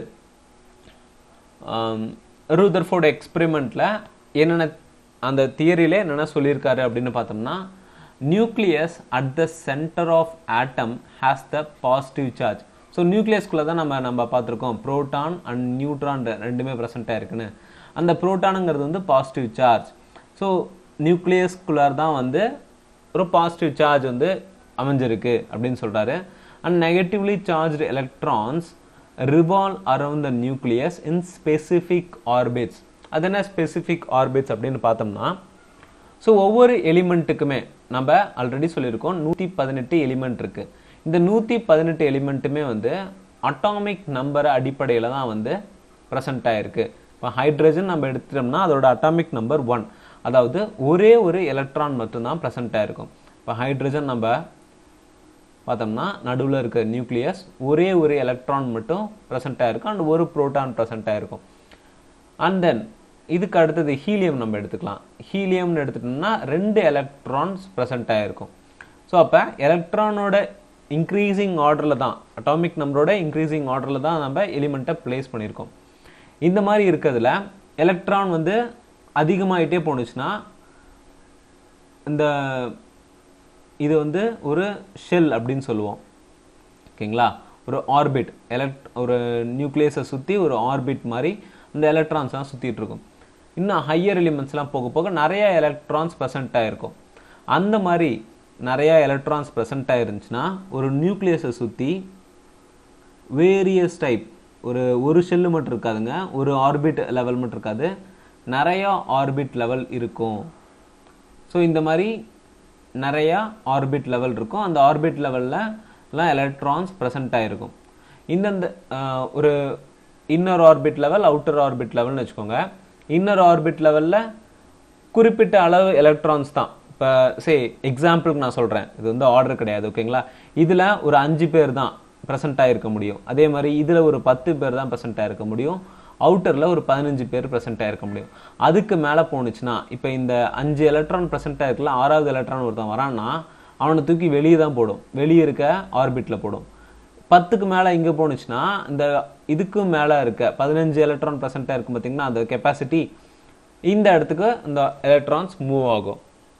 ரூதர்ஃபோர்ட் எக்ஸ்பெரிமெண்ட்டில் என்னென்ன அந்த தியரியில என்னென்ன சொல்லியிருக்காரு அப்படின்னு பார்த்தோம்னா nucleus at the centre of atom has the positive charge so நியூக்ளியஸ்குள்ளே தான் நம்ம நம்ம பார்த்துருக்கோம் புரோட்டான் அண்ட் நியூட்ரான் ரெண்டுமே ப்ரெசென்ட்டாக இருக்குன்னு அந்த புரோட்டானுங்கிறது வந்து பாசிட்டிவ் சார்ஜ் ஸோ நியூக்ளியஸ்குள்ளார் தான் வந்து ஒரு பாசிட்டிவ் சார்ஜ் வந்து அமைஞ்சிருக்கு அப்படின்னு சொல்கிறாரு and negatively charged electrons revolve around the nucleus in specific orbits அது என்ன ஸ்பெசிஃபிக் ஆர்பிட்ஸ் அப்படின்னு பார்த்தோம்னா ஸோ ஒவ்வொரு எலிமெண்ட்டுக்குமே நம்ம ஆல்ரெடி சொல்லியிருக்கோம் நூற்றி பதினெட்டு எலிமெண்ட் இருக்கு இந்த நூற்றி பதினெட்டு எலிமெண்ட்டுமே வந்து அட்டாமிக் நம்பர் அடிப்படையில் தான் வந்து ப்ரெசென்ட் ஆயிருக்கு இப்போ ஹைட்ரஜன் நம்ம எடுத்துட்டோம்னா அதோட அட்டாமிக் நம்பர் ஒன் அதாவது ஒரே ஒரு எலக்ட்ரான் மட்டும்தான் ப்ரெசென்ட் ஆயிருக்கும் இப்போ ஹைட்ரஜன் நம்ம பார்த்தோம்னா நடுவில் இருக்க நியூக்ளியஸ் ஒரே ஒரு எலக்ட்ரான் மட்டும் ப்ரெசென்ட் ஆயிருக்கும் அண்ட் ஒரு புரோட்டான் ப்ரெசென்ட் ஆயிருக்கும் அண்ட் தென் இதுக்கு அடுத்தது ஹீலியம் நம்ம எடுத்துக்கலாம் ஹீலியம்னு எடுத்துட்டோம்னா ரெண்டு எலக்ட்ரான்ஸ் ப்ரெசென்ட் ஆயிருக்கும் ஸோ அப்போ எலக்ட்ரானோட இன்க்ரீசிங் ஆர்டரில் தான் அட்டாமிக் நம்பரோட இன்க்ரீசிங் ஆர்டரில் தான் நம்ம எலிமெண்ட்டை பிளேஸ் பண்ணியிருக்கோம் இந்த மாதிரி இருக்கிறதுல எலக்ட்ரான் வந்து அதிகமாயிட்டே போணுச்சுன்னா இந்த இது வந்து ஒரு ஷெல் அப்படின்னு சொல்லுவோம் ஓகேங்களா ஒரு ஆர்பிட் எலக்ட் ஒரு நியூக்ளியஸை சுற்றி ஒரு ஆர்பிட் மாதிரி இந்த எலக்ட்ரான்ஸ்லாம் சுற்றிட்டு இருக்கும் இன்னும் ஹையர் எலிமெண்ட்ஸ்லாம் போக போக நிறைய எலக்ட்ரான்ஸ் ப்ரெசென்ட் ஆகிருக்கும் அந்த மாதிரி நிறைய எலக்ட்ரான்ஸ் ப்ரெசென்ட் ஆயிருந்துச்சுன்னா ஒரு நியூக்ளியஸை சுற்றி வேரியஸ் டைப் ஒரு ஒரு ஷெல்லு மட்டும் இருக்காதுங்க ஒரு ஆர்பிட் லெவல் மட்டும் இருக்காது நிறைய ஆர்பிட் லெவல் இருக்கும் ஸோ இந்த மாதிரி நிறையா ஆர்பிட் லெவல் இருக்கும் அந்த ஆர்பிட் லெவலில் எலக்ட்ரான்ஸ் ப்ரெசென்ட் ஆகிருக்கும் இந்தந்த ஆஹ், ஒரு inner orbit level outer orbit லெவல்னு வச்சுக்கோங்க இன்னர் ஆர்பிட் லெவலில் குறிப்பிட்ட அளவு எலக்ட்ரான்ஸ் தான் இப்போ சே எக்ஸாம்பிளுக்கு நான் சொல்கிறேன் இது வந்து ஆர்டர் கிடையாது ஓகேங்களா இதில் ஒரு அஞ்சு பேர் தான் ப்ரெசென்ட் ஆகிருக்க முடியும் அதே மாதிரி இதில் ஒரு பத்து பேர் தான் ப்ரெசென்ட் ஆகிருக்க முடியும் அவுட்டரில் ஒரு பதினஞ்சு பேர் ப்ரெசென்ட் ஆகிருக்க முடியும் அதுக்கு மேலே போணுச்சுன்னா இப்போ இந்த அஞ்சு எலக்ட்ரான் ப்ரெசென்ட் ஆகிருக்கல ஆறாவது எலக்ட்ரான் ஒருத்தன் வரான்னா அவனை தூக்கி வெளியே தான் போடும் வெளியே இருக்க ஆர்பிட்டில் போடும் பத்துக்கு மேலே இங்கே போணுச்சுன்னா இந்த இதுக்கும் மேலே இருக்க பதினஞ்சு எலக்ட்ரான் ப்ரெசென்ட்டாக இருக்கும் பார்த்தீங்கன்னா அந்த கெப்பாசிட்டி இந்த இடத்துக்கு இந்த எலக்ட்ரான்ஸ் மூவ் ஆகும்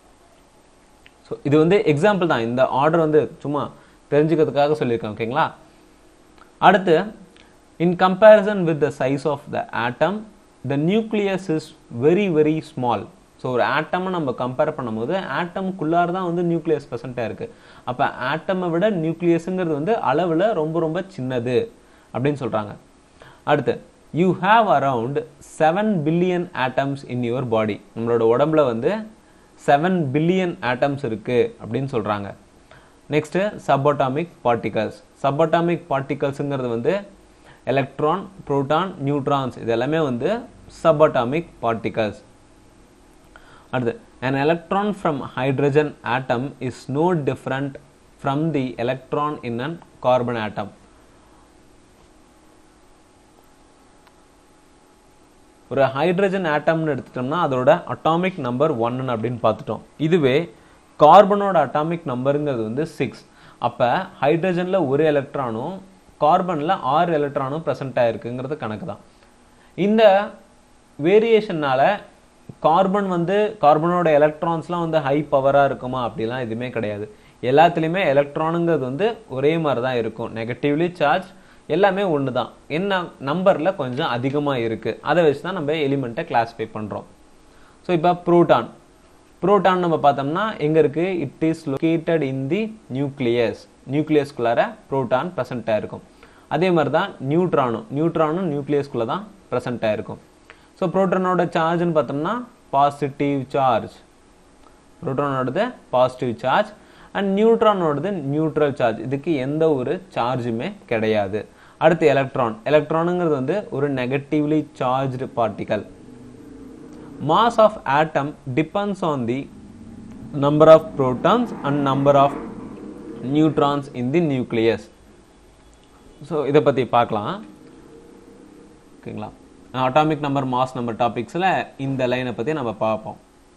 ஸோ இது வந்து எக்ஸாம்பிள் தான் இந்த ஆர்டர் வந்து சும்மா தெரிஞ்சுக்கிறதுக்காக சொல்லியிருக்கேன் ஓகேங்களா அடுத்து in comparison with the size of the atom the nucleus is very very small so ஒரு ஆட்டமை நம்ம கம்பேர் பண்ணும்போது ஆட்டமுக்குள்ளார தான் வந்து நியூக்ளியஸ் ப்ரெசென்ட்டாக இருக்குது அப்போ ஆட்டமை விட நியூக்ளியஸுங்கிறது வந்து அளவில் ரொம்ப ரொம்ப சின்னது அப்படின்னு சொல்கிறாங்க அடுத்து you have around seven billion atoms in your body நம்மளோட உடம்புல வந்து செவன் பில்லியன் ஆட்டம்ஸ் இருக்கு அப்படின்னு சொல்றாங்க நெக்ஸ்ட் சப்பாட்டாமிக் பார்ட்டிகல்ஸ் சப்பாட்டாமிக் பார்ட்டிகல்ஸுங்கிறது வந்து எலக்ட்ரான் புரோட்டான் நியூட்ரான்ஸ் இது எல்லாமே வந்து சப்பாட்டாமிக் பார்ட்டிகல்ஸ் அடுத்து an electron from hydrogen atom is no different from the electron in an carbon atom ஒரு ஹைட்ரஜன் ஆட்டம்னு எடுத்துட்டோம்னா அதோட அட்டாமிக் நம்பர் ஒன்னு அப்படின்னு பார்த்துட்டோம் இதுவே கார்பனோட அட்டாமிக் நம்பருங்கிறது வந்து சிக்ஸ் அப்போ ஹைட்ரஜனில் ஒரு எலக்ட்ரானும் கார்பனில் ஆறு எலக்ட்ரானும் ப்ரெசென்ட் ஆயிருக்குங்கிறது கணக்கு தான் இந்த வேரியேஷன்னால கார்பன் வந்து கார்பனோட எலக்ட்ரான்ஸ்லாம் வந்து ஹை பவராக இருக்குமா அப்படிலாம் எதுவுமே கிடையாது எல்லாத்துலேயுமே எலக்ட்ரானுங்கிறது வந்து ஒரே மாதிரி தான் இருக்கும் நெகட்டிவ்லி சார்ஜ் எல்லாமே ஒன்று தான் என்ன நம்பரில் கொஞ்சம் அதிகமாக இருக்குது அதை வச்சு தான் நம்ம எலிமெண்ட்டை கிளாஸிஃபை பண்ணுறோம் ஸோ இப்போ புரோட்டான் புரோட்டான் நம்ம பார்த்தோம்னா எங்கே இருக்குது it is located in the nucleus நியூக்ளியஸ்குள்ளார புரோட்டான் ப்ரெசென்ட் ஆயிருக்கும் அதே மாதிரி தான் நியூட்ரானும் நியூட்ரானும் நியூக்ளியஸ்குள்ளே தான் ப்ரெசென்ட் ஆயிருக்கும் ஸோ புரோட்டானோட சார்ஜ்னு பார்த்தோம்னா பாசிட்டிவ் சார்ஜ் புரோட்டானோடது பாசிட்டிவ் சார்ஜ் அண்ட் நியூட்ரானோடது நியூட்ரல் சார்ஜ் இதுக்கு எந்த ஒரு சார்ஜுமே கிடையாது அடுத்து எலக்ட்ரான் எலக்ட்ரானுங்கிறது வந்து ஒரு negatively charged particle mass of atom depends on the number of protons and number of neutrons in the nucleus so இதை பற்றி பார்க்கலாம் ஓகேங்களா அட்டாமிக் நம்பர் மாஸ் நம்பர் டாபிக்ஸில் இந்த லைனை பற்றி நம்ம பார்ப்போம்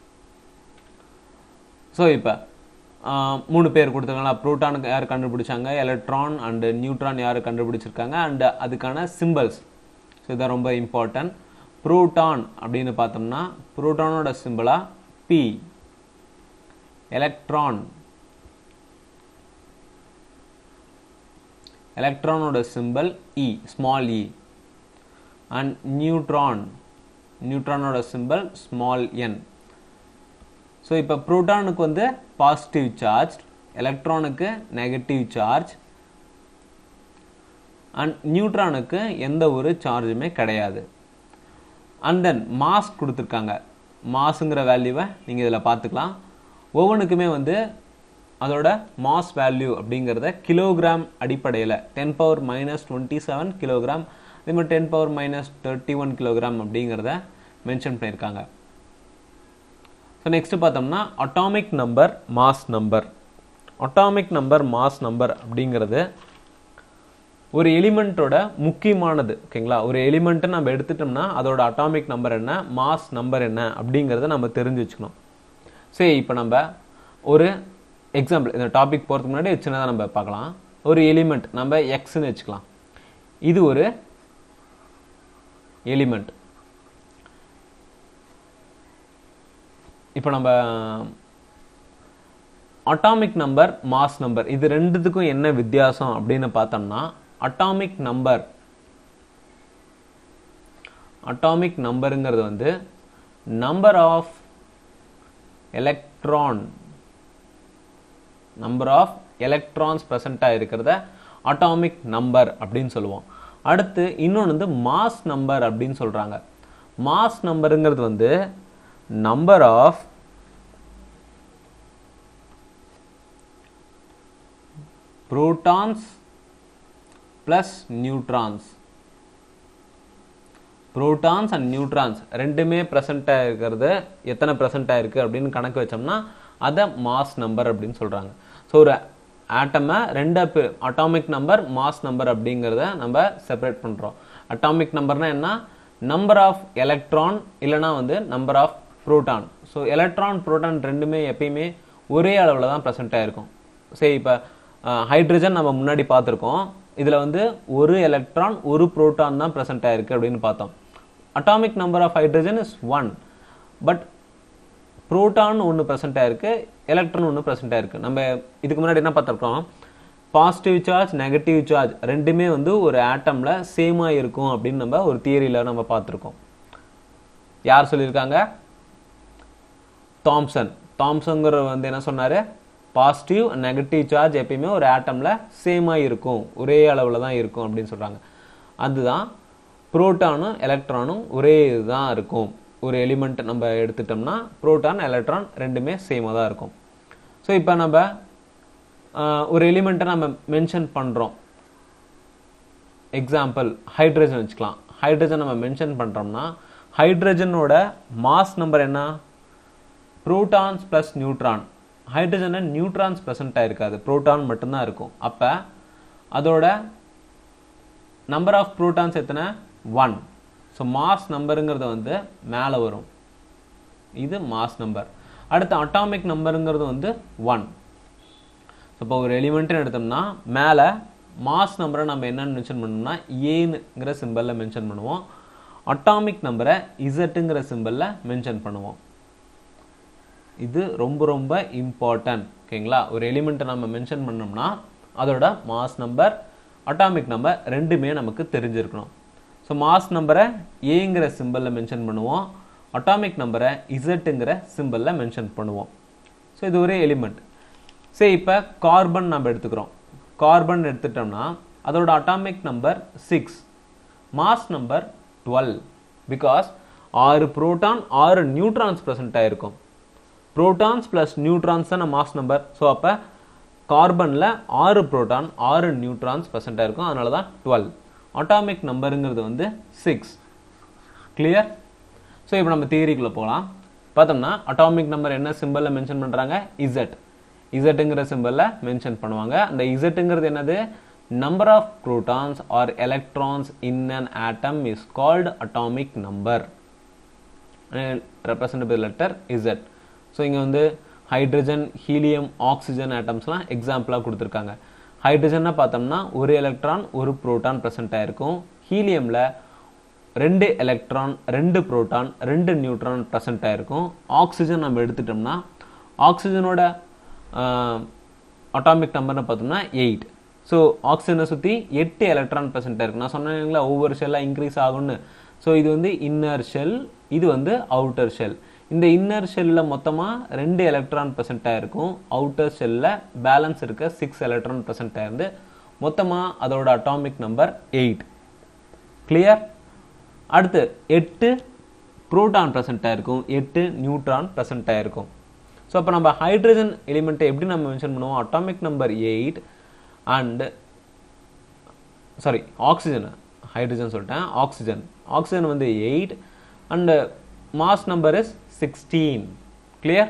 ஸோ இப்போ மூணு பேர் கொடுத்துருக்காங்களா ப்ரோட்டானுக்கு யார் கண்டுபிடிச்சாங்க எலக்ட்ரான் அண்டு நியூட்ரான் யார் கண்டுபிடிச்சிருக்காங்க அண்ட் அதுக்கான சிம்பிள்ஸ் ஸோ இதான் ரொம்ப இம்பார்ட்டன்ட் ப்ரோட்டான் அப்படின்னு பார்த்தோம்னா ப்ரோட்டானோட சிம்பிளா பி எலக்ட்ரான் எலக்ட்ரானோட symbol E small E and neutron நியூட்ரானோட சிம்பிள் ஸ்மால் என் ஸோ இப்போ ப்ரோட்டானுக்கு வந்து பாசிட்டிவ் சார்ஜ் எலக்ட்ரானுக்கு நெகட்டிவ் சார்ஜ் அண்ட் நியூட்ரானுக்கு எந்த ஒரு சார்ஜுமே கிடையாது அண்ட் தென் மாஸ் கொடுத்துருக்காங்க மாஸுங்கிற வேல்யூவை நீங்கள் இதில் பார்த்துக்கலாம் ஒவ்வொன்றுக்குமே வந்து அதோட மாஸ் வேல்யூ அப்படிங்கிறத கிலோகிராம் அடிப்படையில் ten power minus twenty seven kilogram அதே மாதிரி ten power minus thirty one kilogram அப்படிங்கிறத மென்ஷன் பண்ணியிருக்காங்க ஸோ நெக்ஸ்ட் பார்த்தோம்னா atomic number mass number atomic number mass number அப்படிங்கிறது ஒரு எலிமெண்ட்டோட முக்கியமானது ஓகேங்களா ஒரு எலிமெண்ட்டை நம்ம எடுத்துட்டோம்னா அதோட அட்டாமிக் நம்பர் என்ன மாஸ் நம்பர் என்ன அப்படிங்கிறத நம்ம தெரிஞ்சு வச்சுக்கணும் சரி இப்போ நம்ம ஒரு எக்ஸாம்பிள் இந்த டாபிக் போகிறதுக்கு முன்னாடி சின்னதாக நம்ம பார்க்கலாம் ஒரு எலிமெண்ட் நம்ம எக்ஸ்ன்னு வச்சுக்கலாம் இது ஒரு எலிமெண்ட் இப்போ நம்ம அட்டாமிக் நம்பர் மாஸ் நம்பர் இது ரெண்டுத்துக்கும் என்ன வித்தியாசம் அப்படின்னு பார்த்தோம்னா அட்டாமிக் நம்பர் அட்டாமிக் நம்பருங்கிறது வந்து number of electron number of electrons ப்ரெசண்ட்டாக இருக்கிறத அட்டாமிக் நம்பர் அப்படின்னு சொல்லுவோம் அடுத்து இன்னொன்று வந்து மாஸ் நம்பர் அப்படின்னு சொல்கிறாங்க மாஸ் நம்பருங்கிறது வந்து number of protons plus neutrons protons and neutrons ரெண்டுமே ப்ரெசண்ட்டாக இருக்கிறது எத்தனை ப்ரெசண்ட்டாக இருக்குது அப்படின்னு கணக்கு வச்சோம்னா அதை மாஸ் நம்பர் அப்படின்னு சொல்கிறாங்க ஸோ ஒரு ஆட்டமை ரெண்டு அட்டாமிக் நம்பர் மாஸ் நம்பர் அப்படிங்கிறத நம்ம செப்பரேட் பண்ணுறோம் அட்டாமிக் நம்பர்னா என்ன நம்பர் ஆஃப் எலக்ட்ரான் இல்லைனா வந்து number of proton so electron proton ரெண்டுமே எப்பயுமே ஒரே அளவில் தான் ப்ரெசென்ட் ஆகிருக்கும் சரி இப்போ ஹைட்ரஜன் நம்ம முன்னாடி பார்த்துருக்கோம் இதில் வந்து ஒரு எலக்ட்ரான் ஒரு ப்ரோட்டான் தான் ப்ரெசென்ட் ஆயிருக்கு அப்படின்னு பார்த்தோம் atomic number of hydrogen is one but proton ஒன்று ப்ரெசென்ட் ஆயிருக்கு எலக்ட்ரான் ஒன்று ப்ரெசென்ட் ஆயிருக்கு நம்ம இதுக்கு முன்னாடி என்ன பார்த்துருக்கோம் பாசிட்டிவ் சார்ஜ் நெகட்டிவ் சார்ஜ் ரெண்டுமே வந்து ஒரு ஆட்டமில் சேமாக இருக்கும் அப்படின்னு நம்ம ஒரு தியரியில் நம்ம பார்த்துருக்கோம் யார் சொல்லியிருக்காங்க தாம்சன் தாம்சங்கிற வந்து என்ன சொன்னார் பாசிட்டிவ் நெகட்டிவ் சார்ஜ் எப்பயுமே ஒரு ஆட்டமில் சேமாக இருக்கும் ஒரே அளவில் தான் இருக்கும் அப்படின்னு சொல்கிறாங்க அதுதான் புரோட்டானும் எலக்ட்ரானும் ஒரே இதுதான் இருக்கும் ஒரு எலிமெண்ட் நம்ம எடுத்துட்டோம்னா புரோட்டான் எலக்ட்ரான் ரெண்டுமே சேமாக தான் இருக்கும் ஸோ இப்போ நம்ம ஒரு எலிமெண்ட்டை நம்ம மென்ஷன் பண்ணுறோம் எக்ஸாம்பிள் ஹைட்ரஜன் வச்சுக்கலாம் ஹைட்ரஜன் நம்ம மென்ஷன் பண்ணுறோம்னா ஹைட்ரஜனோட மாஸ் நம்பர் என்ன ப்ரோட்டான்ஸ் ப்ளஸ் நியூட்ரான் ஹைட்ரஜனில் நியூட்ரான்ஸ் ப்ரெசென்ட்டாக இருக்காது ப்ரோட்டான் மட்டும்தான் இருக்கும் அப்போ அதோட நம்பர் ஆஃப் ப்ரோட்டான்ஸ் எத்தனை ஒன் ஸோ மாஸ் நம்பருங்கிறது வந்து மேலே வரும் இது மாஸ் நம்பர் அடுத்து அட்டாமிக் நம்பருங்கிறது வந்து ஒன் ஸோ இப்போ ஒரு எலிமெண்ட்னு எடுத்தோம்னா மேலே மாஸ் நம்பரை நம்ம என்னென்னு மென்ஷன் பண்ணோம்னா ஏனுங்கிற சிம்பிளில் மென்ஷன் பண்ணுவோம் அட்டாமிக் நம்பரை இசட்டுங்கிற சிம்பிளில் மென்ஷன் பண்ணுவோம் இது ரொம்ப ரொம்ப இம்பார்ட்டன்ட் ஓகேங்களா ஒரு எலிமெண்ட்டை நம்ம மென்ஷன் பண்ணோம்னா அதோட மாஸ் நம்பர் அட்டாமிக் நம்பர் ரெண்டுமே நமக்கு தெரிஞ்சிருக்கணும் ஸோ மாஸ் நம்பரை ஏங்கிற சிம்பிளில் மென்ஷன் பண்ணுவோம் அட்டாமிக் நம்பரை இசட்டுங்கிற சிம்பிளில் மென்ஷன் பண்ணுவோம் ஸோ இது ஒரு எலிமெண்ட் சரி இப்போ கார்பன் நம்ம எடுத்துக்கிறோம் கார்பன் எடுத்துட்டோம்னா அதோட atomic number six mass number twelve because ஆறு புரோட்டான் ஆறு நியூட்ரான்ஸ் ப்ரெசென்ட் ஆகிருக்கும் ப்ரோட்டான்ஸ் ப்ளஸ் நியூட்ரான்ஸ் தான் மாஸ் நம்பர் ஸோ அப்போ கார்பனில் ஆறு புரோட்டான் ஆறு நியூட்ரான்ஸ் ப்ரெசென்ட் இருக்கும் அதனால தான் டுவெல் அட்டாமிக் நம்பருங்கிறது வந்து சிக்ஸ் கிளியர் ஸோ இப்போ நம்ம தியரிக்குள்ளே போகலாம் பார்த்தோம்னா அட்டாமிக் நம்பர் என்ன சிம்பிளில் மென்ஷன் பண்ணுறாங்க இசட் இசட்டுங்கிற சிம்பிளில் மென்ஷன் பண்ணுவாங்க அந்த இசட்டுங்கிறது என்னது number of protons or electrons in an atom is called atomic number represent letter Z so இங்கே வந்து ஹைட்ரஜன் ஹீலியம் ஆக்சிஜன் ஆட்டம்ஸ்லாம் எக்ஸாம்பிளாக கொடுத்துருக்காங்க ஹைட்ரஜன்னா பார்த்தோம்னா ஒரு எலக்ட்ரான் ஒரு புரோட்டான் ப்ரெசென்ட் ஆயிருக்கும் ஹீலியமில் ரெண்டு எலக்ட்ரான் ரெண்டு புரோட்டான் ரெண்டு நியூட்ரான் ப்ரெசென்ட் ஆயிருக்கும் ஆக்சிஜன் நம்ம எடுத்துட்டோம்னா ஆக்சிஜனோட அட்டாமிக் நம்பர்னு பார்த்தோம்னா எயிட் ஸோ ஆக்சிஜனை சுற்றி எட்டு எலக்ட்ரான் ப்ரெசென்ட் ஆயிருக்கு நான் சொன்னீங்களா ஒவ்வொரு ஷெல்லாக இன்க்ரீஸ் ஆகும்னு ஸோ இது வந்து இன்னர் ஷெல் இது வந்து அவுட்டர் ஷெல் இந்த இன்னர் ஷெல்லில் மொத்தமாக ரெண்டு எலக்ட்ரான் ப்ரெசென்ட் ஆயிருக்கும் அவுட்டர் ஷெல்லில் பேலன்ஸ் இருக்க சிக்ஸ் எலக்ட்ரான் ப்ரெசென்ட் ஆயிருந்து மொத்தமாக அதோட அட்டாமிக் நம்பர் எயிட் கிளியர் அடுத்து எட்டு புரோட்டான் ப்ரெசென்ட் ஆயிருக்கும் எட்டு நியூட்ரான் ப்ரெசென்ட் ஆயிருக்கும் ஸோ அப்போ நம்ம ஹைட்ரஜன் எலிமெண்ட்டை எப்படி நம்ம மென்ஷன் பண்ணுவோம் atomic number eight and sorry oxygen hydrogen சொல்லிட்டேன் ஆக்சிஜன் ஆக்சிஜன் வந்து eight and mass number is sixteen clear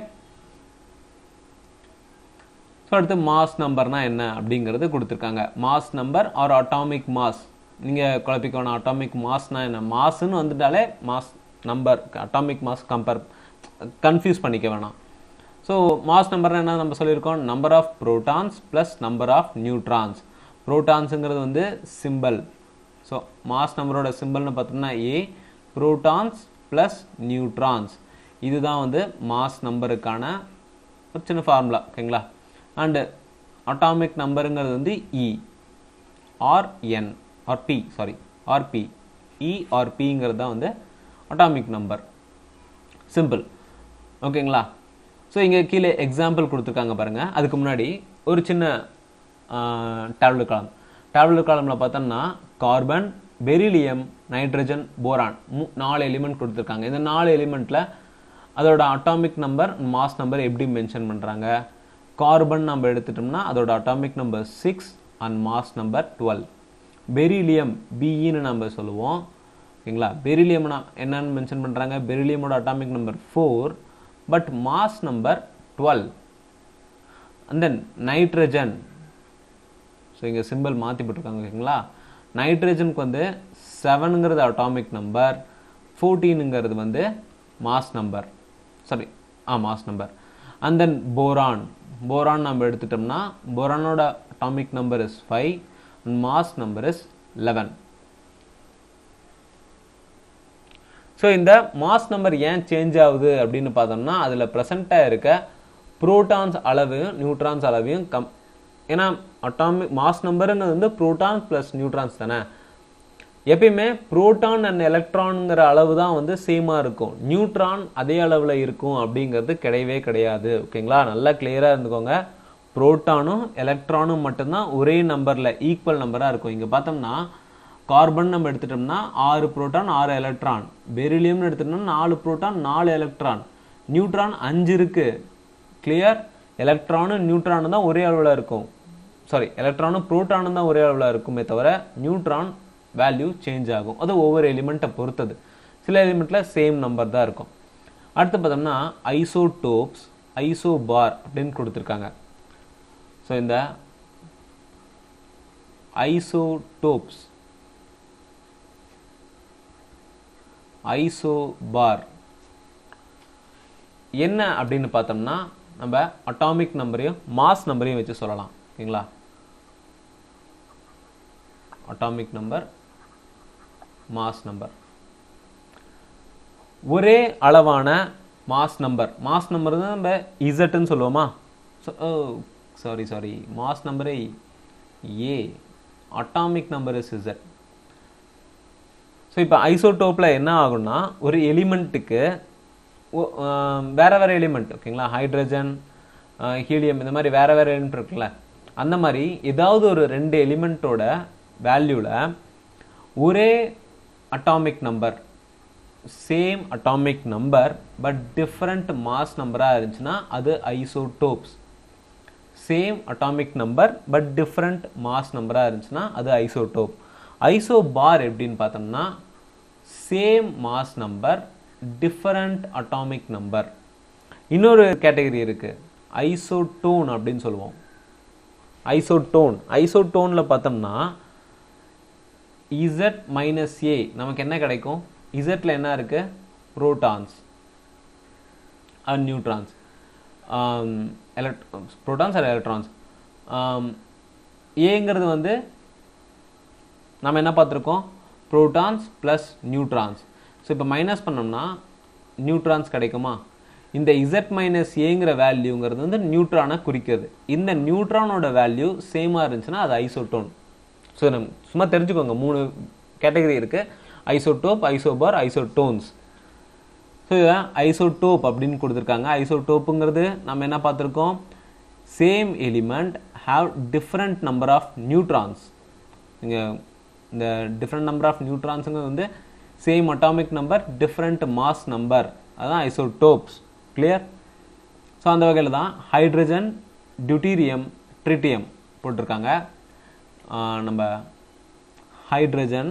so அடுத்து மாஸ் நம்பர்னா என்ன அப்படிங்கிறது கொடுத்துருக்காங்க mass number or atomic mass நீங்கள் குழப்பிக்கணும் அட்டாமிக் மாஸ்னா என்ன மாஸ்ன்னு வந்துட்டாலே mass number atomic mass compare confuse பண்ணிக்க வேணாம் ஸோ மாஸ் நம்பர்னா என்ன நம்ம சொல்லியிருக்கோம் number of protons plus number of neutrons ப்ரோட்டான்ஸுங்கிறது வந்து சிம்பிள் ஸோ மாஸ் நம்பரோட சிம்பிள்னு பார்த்தோம்னா ஏ ப்ரோட்டான்ஸ் ப்ளஸ் நியூட்ரான்ஸ் இதுதான் வந்து மாஸ் நம்பருக்கான ஒரு சின்ன ஃபார்முலா ஓகேங்களா அண்டு அட்டாமிக் நம்பருங்கிறது வந்து E R N R P sorry R P E R பிங்கிறது தான் வந்து அட்டாமிக் நம்பர் சிம்பிள் ஓகேங்களா ஸோ இங்கே கீழே எக்ஸாம்பிள் கொடுத்துருக்காங்க பாருங்கள் அதுக்கு முன்னாடி ஒரு சின்ன டேப்லெட் காலம் டேப்லெட் காலமில் பார்த்தோம்னா கார்பன் பெரிலியம் நைட்ரஜன் போரான் நாலு எலிமெண்ட் கொடுத்துருக்காங்க இந்த நாலு எலிமெண்ட்டில் அதோட அட்டாமிக் நம்பர் மாஸ் நம்பர் எப்படி மென்ஷன் பண்ணுறாங்க கார்பன் நம்ம எடுத்துட்டோம்னா அதோட atomic number six and mass number twelve beryllium பிஇன்னு நம்ம சொல்லுவோம் ஓகேங்களா பெரிலியம் என்னன்னு மென்ஷன் பண்ணுறாங்க பெரிலியமோட atomic number four but mass number twelve and then nitrogen so இங்கே சிம்பிள் மாற்றி போட்டிருக்காங்க ஓகேங்களா நைட்ரஜனுக்கு வந்து செவனுங்கிறது அட்டாமிக் நம்பர் ஃபோர்டீனுங்கிறது வந்து மாஸ் நம்பர் சாரி ஆ mass number and then boron boron நம்ம எடுத்துட்டோம்னா போரானோட atomic number is five and mass number is eleven so இந்த மாஸ் நம்பர் ஏன் சேஞ்ச் ஆகுது அப்படின்னு பார்த்தோம்னா அதில் ப்ரெசண்ட்டாக இருக்க ப்ரோட்டான்ஸ் அளவையும் நியூட்ரான்ஸ் அளவையும் கம் ஏன்னா அட்டாமிக் மாஸ் நம்பருங்கிறது வந்து ப்ரோட்டான் ப்ளஸ் நியூட்ரான்ஸ் தானே எப்பயுமே புரோட்டான் அண்ட் எலக்ட்ரான்ங்கிற அளவு தான் வந்து சேமாக இருக்கும் நியூட்ரான் அதே அளவில் இருக்கும் அப்படிங்கிறது கிடையவே கிடையாது ஓகேங்களா நல்லா கிளியராக இருந்துக்கோங்க புரோட்டானும் எலக்ட்ரானும் மட்டும்தான் ஒரே நம்பரில் ஈக்குவல் நம்பராக இருக்கும் இங்கே பார்த்தோம்னா கார்பன் நம்ம எடுத்துட்டோம்னா ஆறு புரோட்டான் ஆறு எலக்ட்ரான் பெரிலியம்னு எடுத்துட்டோம்னா நாலு புரோட்டான் நாலு எலக்ட்ரான் நியூட்ரான் அஞ்சு இருக்கு கிளியர் எலக்ட்ரானும் நியூட்ரானும் தான் ஒரே அளவில் இருக்கும் சாரி எலக்ட்ரானும் புரோட்டானும் தான் ஒரே அளவில் இருக்குமே தவிர நியூட்ரான் வேல்யூ சேஞ்ச் ஆகும் அது ஒவ்வொரு எலிமெண்ட்டை பொறுத்தது சில எலிமெண்ட்டில் சேம் நம்பர் தான் இருக்கும் அடுத்து பார்த்தோம்னா ஐசோடோப்ஸ் ஐசோ பார் அப்படின்னு கொடுத்துருக்காங்க ஸோ இந்த ஐசோடோப்ஸ் ஐசோபார் என்ன அப்படின்னு பார்த்தோம்னா நம்ம அட்டாமிக் நம்பரையும் மாஸ் நம்பரையும் வச்சு சொல்லலாம் ஓகேங்களா அட்டாமிக் நம்பர் மாஸ் நம்பர் ஒரே அளவான மாஸ் நம்பர் மாஸ் நம்பர் தான் நம்ம இசட்னு சொல்லுவோமா சாரி சாரி மாஸ் நம்பரே A atomic number is Z so இப்போ ஐசோடோப்பில் என்ன ஆகும்னா ஒரு எலிமெண்ட்டுக்கு வேற வேற எலிமெண்ட் ஓகேங்களா ஹைட்ரஜன் ஹீலியம் இந்த மாதிரி வேற வேற எலிமெண்ட் இருக்குல்ல அந்த மாதிரி ஏதாவது ஒரு ரெண்டு எலிமெண்ட்டோட வேல்யூவில் ஒரே atomic number same atomic number but different mass நம்பராக இருந்துச்சுன்னா அது isotopes same atomic number but different mass நம்பராக இருந்துச்சுன்னா அது ஐசோடோப் ஐசோ பார் எப்படின்னு பார்த்தோம்னா same mass number different atomic number இன்னொரு கேட்டகரி இருக்கு ஐசோடோன் அப்படின்னு சொல்லுவோம் ஐசோடோன் ஐசோடோனில் பார்த்தோம்னா இசட் மைனஸ் ஏ நமக்கு என்ன கிடைக்கும் இசட்டில் என்ன இருக்கு புரோட்டான்ஸ் அண்ட் நியூட்ரான்ஸ் எலக்ட் ப்ரோட்டான்ஸ் ஆர் எலக்ட்ரான்ஸ் ஏங்கிறது வந்து நம்ம என்ன பார்த்துருக்கோம் ப்ரோட்டான்ஸ் ப்ளஸ் நியூட்ரான்ஸ் ஸோ இப்போ மைனஸ் பண்ணோம்னா நியூட்ரான்ஸ் கிடைக்குமா இந்த இசட் மைனஸ் ஏங்கிற வேல்யூங்கிறது வந்து நியூட்ரானை குறிக்கிறது இந்த நியூட்ரானோட வேல்யூ சேமாக இருந்துச்சுன்னா அது ஐசோட்டோன் ஸோ நம்ம சும்மா தெரிஞ்சுக்கோங்க மூணு கேட்டகரி இருக்குது ஐசோடோப் ஐசோபார் ஐசோட்டோன்ஸ் ஸோ இதான் ஐசோடோப் அப்படின்னு கொடுத்துருக்காங்க ஐசோடோப்புங்கிறது நம்ம என்ன பார்த்துருக்கோம் same element have different number of neutrons இங்கே இந்த டிஃப்ரெண்ட் நம்பர் ஆஃப் நியூட்ரான்ஸுங்கிறது வந்து same atomic number different mass number அதான் ஐசோடோப்ஸ் கிளியர் ஸோ அந்த வகையில் தான் ஹைட்ரஜன் டியூட்டீரியம் ட்ரிட்டியம் போட்டிருக்காங்க ஆஹ் நம்ம ஹைட்ரஜன்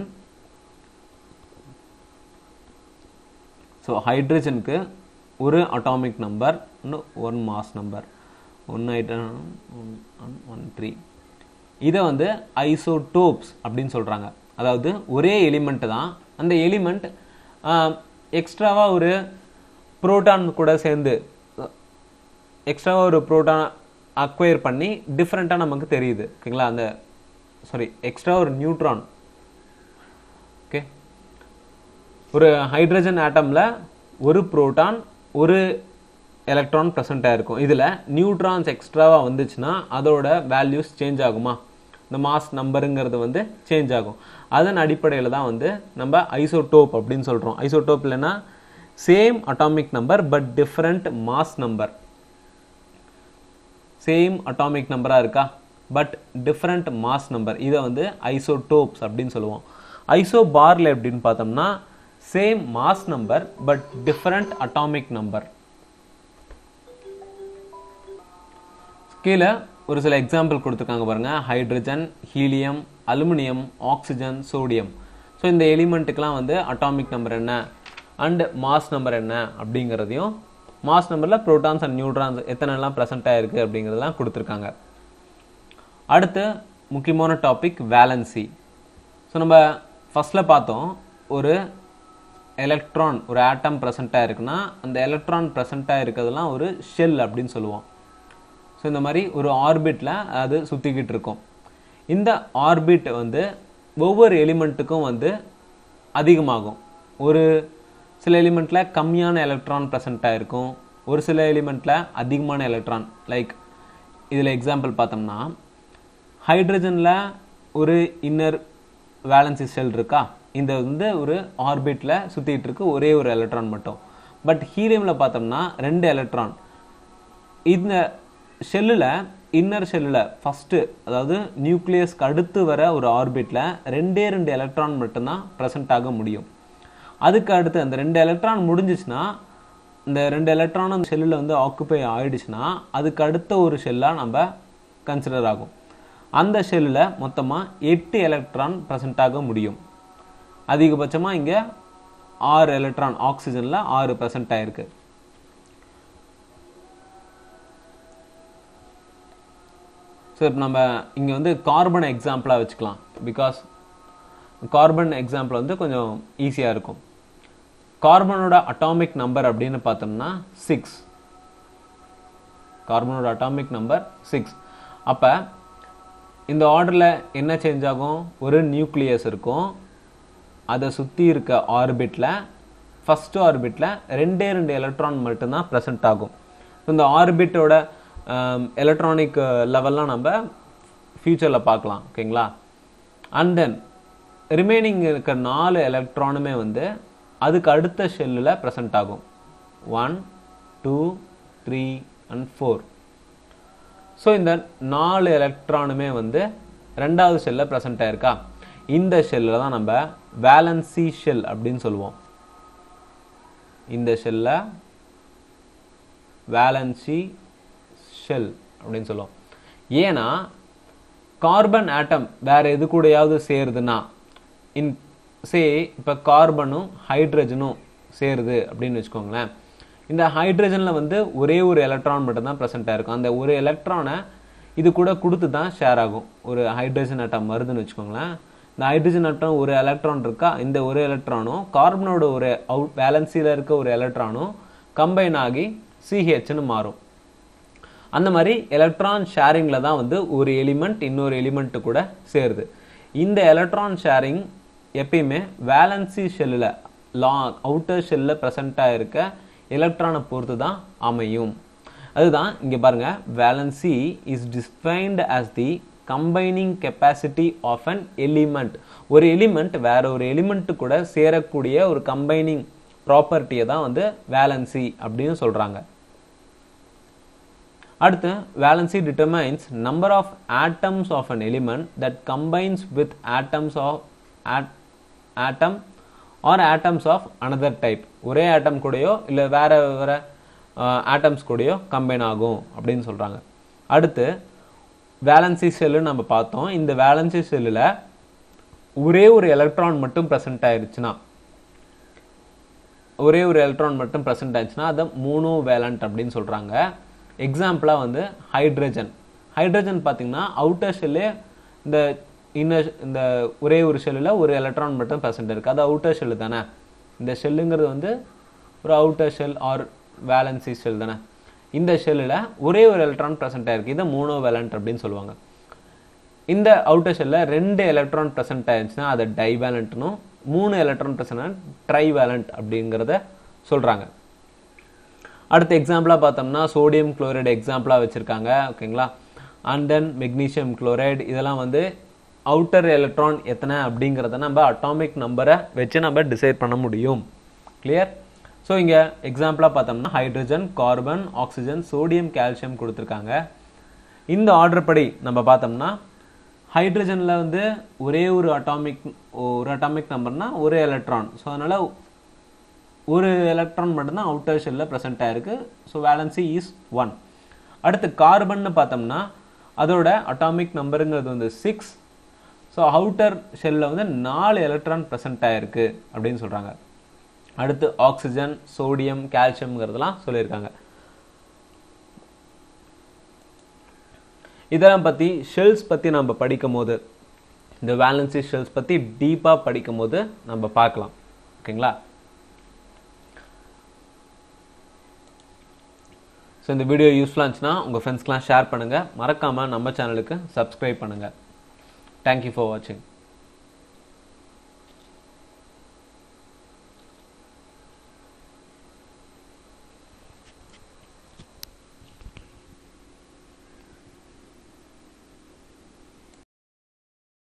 ஸோ ஹைட்ரஜனுக்கு ஒரு அட்டாமிக் நம்பர் இன்னும் ஒன் மாஸ் நம்பர் ஒன் ஐட்டம் ஒன் த்ரீ இதை வந்து ஐசோடோப்ஸ் அப்படின்னு சொல்கிறாங்க அதாவது ஒரே எலிமெண்ட் தான் அந்த எலிமெண்ட் எக்ஸ்ட்ராவாக ஒரு புரோட்டான் கூட சேர்ந்து எக்ஸ்ட்ராவாக ஒரு புரோட்டான் அக்வயர் பண்ணி டிஃப்ரெண்ட்டாக நமக்கு தெரியுது ஓகேங்களா அந்த சாரி எக்ஸ்ட்ரா ஒரு நியூட்ரான் ஓகே ஒரு ஹைட்ரஜன் ஆட்டமில் ஒரு புரோட்டான் ஒரு எலக்ட்ரான் ப்ரெசென்ட் ஆயிருக்கும் இதில் நியூட்ரான்ஸ் எக்ஸ்ட்ராவாக வந்துச்சுன்னா அதோட வேல்யூஸ் சேஞ்ச் ஆகுமா இந்த மாஸ் நம்பருங்கிறது வந்து சேஞ்ச் ஆகும் அதன் அடிப்படையில் தான் வந்து நம்ம ஐசோடோப் அப்படின்னு சொல்கிறோம் ஐசோடோப் இல்லைன்னா same atomic number but different mass number same atomic நம்பராக இருக்கா பட் டிஃப்ரெண்ட் மாஸ் நம்பர் இதை வந்து ஐசோடோப்ஸ் அப்படின்னு சொல்லுவோம் ஐசோ பார்ல எப்படின்னு பார்த்தோம்னா same mass number but different atomic number கீழே ஒரு சில எக்ஸாம்பிள் கொடுத்துருக்காங்க பாருங்க hydrogen helium aluminium oxygen sodium so இந்த எலிமெண்ட்டுக்கெலாம் வந்து அட்டாமிக் நம்பர் என்ன அண்ட் மாஸ் நம்பர் என்ன அப்படிங்கிறதையும் மாஸ் நம்பரில் ப்ரோட்டான்ஸ் அண்ட் நியூட்ரான்ஸ் எத்தனைலாம் ப்ரெசென்ட் ஆயிருக்கு அப்படிங்கிறதெல்லாம் கொடுத்துருக்காங்க அடுத்து முக்கியமான டாபிக் வேலன்சி ஸோ நம்ம ஃபஸ்ட்டில் பார்த்தோம் ஒரு எலக்ட்ரான் ஒரு ஆட்டம் ப்ரெசண்ட்டாக இருக்குன்னா அந்த எலக்ட்ரான் ப்ரெசண்ட்டாக இருக்கிறதுலாம் ஒரு ஷெல் அப்படின்னு சொல்லுவோம் ஸோ இந்த மாதிரி ஒரு ஆர்பிட்டில் அது சுற்றிக்கிட்டு இருக்கும் இந்த ஆர்பிட் வந்து ஒவ்வொரு எலிமெண்ட்டுக்கும் வந்து அதிகமாகும் ஒரு சில எலிமெண்ட்டில் கம்மியான எலக்ட்ரான் ப்ரெசண்ட்டாக இருக்கும் ஒரு சில எலிமெண்ட்டில் அதிகமான எலக்ட்ரான் லைக் இதில் எக்ஸாம்பிள் பார்த்தோம்னா ஹைட்ரஜனில் ஒரு இன்னர் வேலன்சி செல் இருக்கா இந்த வந்து ஒரு ஆர்பிட்டில் சுற்றிட்டு இருக்கு ஒரே ஒரு எலக்ட்ரான் மட்டும் பட் ஹீலியமில் பார்த்தோம்னா ரெண்டு எலக்ட்ரான் இந்த ஷெல்லில் இன்னர் ஷெல்லில் ஃபஸ்ட்டு அதாவது நியூக்ளியஸ்க்கு அடுத்து வர ஒரு ஆர்பிட்டில் ரெண்டே ரெண்டு எலக்ட்ரான் மட்டும்தான் ப்ரெசென்ட் ஆக முடியும் அதுக்கு அடுத்து அந்த ரெண்டு எலக்ட்ரான் முடிஞ்சிச்சுன்னா இந்த ரெண்டு எலக்ட்ரான் அந்த ஷெல்லில் வந்து ஆக்குப்பை ஆயிடுச்சுன்னா அதுக்கு அடுத்த ஒரு ஷெல்லாக நம்ம கன்சிடர் ஆகும் அந்த ஷெல்லில் மொத்தமாக எட்டு எலக்ட்ரான் ப்ரெசென்ட் ஆக முடியும் அதிகபட்சமாக இங்கே ஆறு எலக்ட்ரான் ஆக்சிஜனில் ஆறு ப்ரெசென்ட் ஆயிருக்கு ஸோ இப்போ நம்ம இங்கே வந்து கார்பன் எக்ஸாம்பிளாக வச்சுக்கலாம் பிகாஸ் கார்பன் எக்ஸாம்பிள் வந்து கொஞ்சம் ஈஸியாக இருக்கும் கார்பனோட அட்டாமிக் நம்பர் அப்படின்னு பார்த்தோம்னா சிக்ஸ் கார்பனோட அட்டாமிக் நம்பர் சிக்ஸ் அப்போ இந்த ஆர்டரில் என்ன சேஞ்ச் ஆகும் ஒரு நியூக்ளியஸ் இருக்கும் அதை சுற்றி இருக்க ஆர்பிட்டில் ஃபஸ்ட்டு ஆர்பிட்டில் ரெண்டே ரெண்டு எலக்ட்ரான் மட்டும்தான் ப்ரெசென்ட் ஆகும் இந்த ஆர்பிட்டோட எலக்ட்ரானிக் லெவல்லாம் நம்ம ஃபியூச்சரில் பார்க்கலாம் ஓகேங்களா அண்ட் தென் ரிமைனிங் இருக்க நாலு எலக்ட்ரானுமே வந்து அதுக்கு அடுத்த ஷெல்லில் ப்ரெசென்ட் ஆகும் one two three and four so இந்த நாலு எலக்ட்ரானுமே வந்து ரெண்டாவது ஷெல்லில் ப்ரெசென்ட் ஆயிருக்கா இந்த ஷெல்லில் தான் நம்ம வேலன்சி ஷெல் அப்படின்னு சொல்லுவோம் இந்த ஷெல்ல வேலன்சி ஷெல் அப்படின்னு சொல்லுவோம் ஏன்னா கார்பன் ஆட்டம் வேற எது கூடயாவது சேருதுன்னா இன் சே இப்போ கார்பனும் ஹைட்ரஜனும் சேருது அப்படின்னு வச்சுக்கோங்களேன் இந்த ஹைட்ரஜனில் வந்து ஒரே ஒரு எலக்ட்ரான் மட்டும் தான் ப்ரெசென்ட் ஆயிருக்கும் அந்த ஒரு எலக்ட்ரானை இது கூட கொடுத்து தான் ஷேர் ஆகும் ஒரு ஹைட்ரஜன் அட்டம் வருதுன்னு வச்சுக்கோங்களேன் இந்த ஹைட்ரஜன் அட்டம் ஒரு எலக்ட்ரான் இருக்கா இந்த ஒரு எலக்ட்ரானும் கார்பனோட ஒரு அவுட் வேலன்சியில் இருக்க ஒரு எலக்ட்ரானும் கம்பைன் ஆகி சிஹெச்னு மாறும் அந்த மாதிரி எலக்ட்ரான் ஷேரிங்கில் தான் வந்து ஒரு எலிமெண்ட் இன்னொரு எலிமெண்ட் கூட சேருது இந்த எலக்ட்ரான் ஷேரிங் எப்பயுமே வேலன்சி ஷெல்லில் லா அவுட்டர் ஷெல்லில் ப்ரெசண்ட்டாக இருக்க எலக்ட்ரானை பொறுத்து தான் அமையும் அதுதான் இங்கே பாருங்க valency is defined as the combining capacity of an element ஒரு எலிமெண்ட் வேற ஒரு எலிமெண்ட் கூட சேரக்கூடிய ஒரு கம்பைனிங் ப்ராப்பர்ட்டியை தான் வந்து வேலன்சி அப்படின்னு சொல்கிறாங்க அடுத்து valency determines number of atoms of an element that combines with atoms of atom or atoms of another type ஒரே ஆட்டம் கூடயோ இல்லை வேற வேற ஆட்டம்ஸ் கூடயோ கம்பைன் ஆகும் அப்படின்னு சொல்கிறாங்க அடுத்து வேலன்சி செல்லு நம்ம பார்த்தோம் இந்த வேலன்சி செல்லில் ஒரே ஒரு எலக்ட்ரான் மட்டும் ப்ரெசென்ட் ஆயிருச்சுன்னா ஒரே ஒரு எலக்ட்ரான் மட்டும் ப்ரெசென்ட் ஆயிடுச்சுன்னா அதை மூணோ வேலண்ட் அப்படின்னு சொல்கிறாங்க எக்ஸாம்பிளாக வந்து ஹைட்ரஜன் ஹைட்ரஜன் பார்த்தீங்கன்னா அவுட்டர் ஷெல்லே இந்த இன்னர் இந்த ஒரே ஒரு ஷெல்லில் ஒரு எலக்ட்ரான் மட்டும் ப்ரெசென்ட் இருக்குது அது அவுட்டர் ஷெல்லு தானே இந்த ஷெல்லுங்கிறது வந்து ஒரு outer shell or valency shell தானே இந்த ஷெல்லில் ஒரே ஒரு எலக்ட்ரான் ப்ரெசென்ட் ஆயிருக்கு இதை மோனோ வேலண்ட் அப்படின்னு சொல்லுவாங்க இந்த அவுட்டர் ஷெல்லில் ரெண்டு எலக்ட்ரான் ப்ரெசென்ட் ஆயிடுச்சுன்னா அதை டைவேலண்ட்னும் மூணு எலக்ட்ரான் ப்ரெசென்ட் ட்ரைவேலண்ட் அப்படிங்கிறத சொல்கிறாங்க அடுத்த எக்ஸாம்பிளாக பார்த்தோம்னா சோடியம் குளோரைடு எக்ஸாம்பிளாக வச்சுருக்காங்க ஓகேங்களா அண்ட் தென் மெக்னீஷியம் குளோரைடு இதெல்லாம் வந்து அவுட்டர் எலக்ட்ரான் எத்தனை அப்படிங்கிறத நம்ம அட்டாமிக் நம்பரை வச்சு நம்ம டிசைட் பண்ண முடியும் கிளியர் ஸோ இங்கே எக்ஸாம்பிளாக பார்த்தோம்னா hydrogen carbon oxygen sodium calcium கொடுத்துருக்காங்க இந்த ஆர்டர் படி நம்ம பார்த்தோம்னா ஹைட்ரஜனில் வந்து ஒரே ஒரு அட்டாமிக் ஒரு அட்டாமிக் நம்பர்னா ஒரு எலக்ட்ரான் ஸோ அதனால் ஒரு எலக்ட்ரான் மட்டும்தான் அவுட்டர் ஷெல்லில் ப்ரெசென்ட் ஆயிருக்கு ஸோ வேலன்சி இஸ் ஒன் அடுத்து கார்பன்னு பார்த்தோம்னா அதோட அட்டாமிக் நம்பருங்கிறது வந்து சிக்ஸ் ஸோ அவுட்டர் ஷெல்லில் வந்து நாலு எலக்ட்ரான் ப்ரெசென்ட் ஆயிருக்கு அப்படின்னு சொல்கிறாங்க அடுத்து ஆக்சிஜன் சோடியம் கால்சியம்ங்கிறதெல்லாம் சொல்லியிருக்காங்க இதெல்லாம் பற்றி ஷெல்ஸ் பற்றி நம்ம படிக்கும் போது இந்த வேலன்சி ஷெல்ஸ் பற்றி டீப்பாக படிக்கும் போது நம்ம பார்க்கலாம் ஓகேங்களா ஸோ இந்த வீடியோ யூஸ்ஃபுல்லாக இருந்துச்சுன்னா உங்கள் ஃப்ரெண்ட்ஸ்க்கெலாம் ஷேர் பண்ணுங்கள் மறக்காமல் நம்ம சேனலுக்கு சப்ஸ்கிரைப் பண்ணுங்கள் தேங்க்யூ ஃபார் வாட்சிங்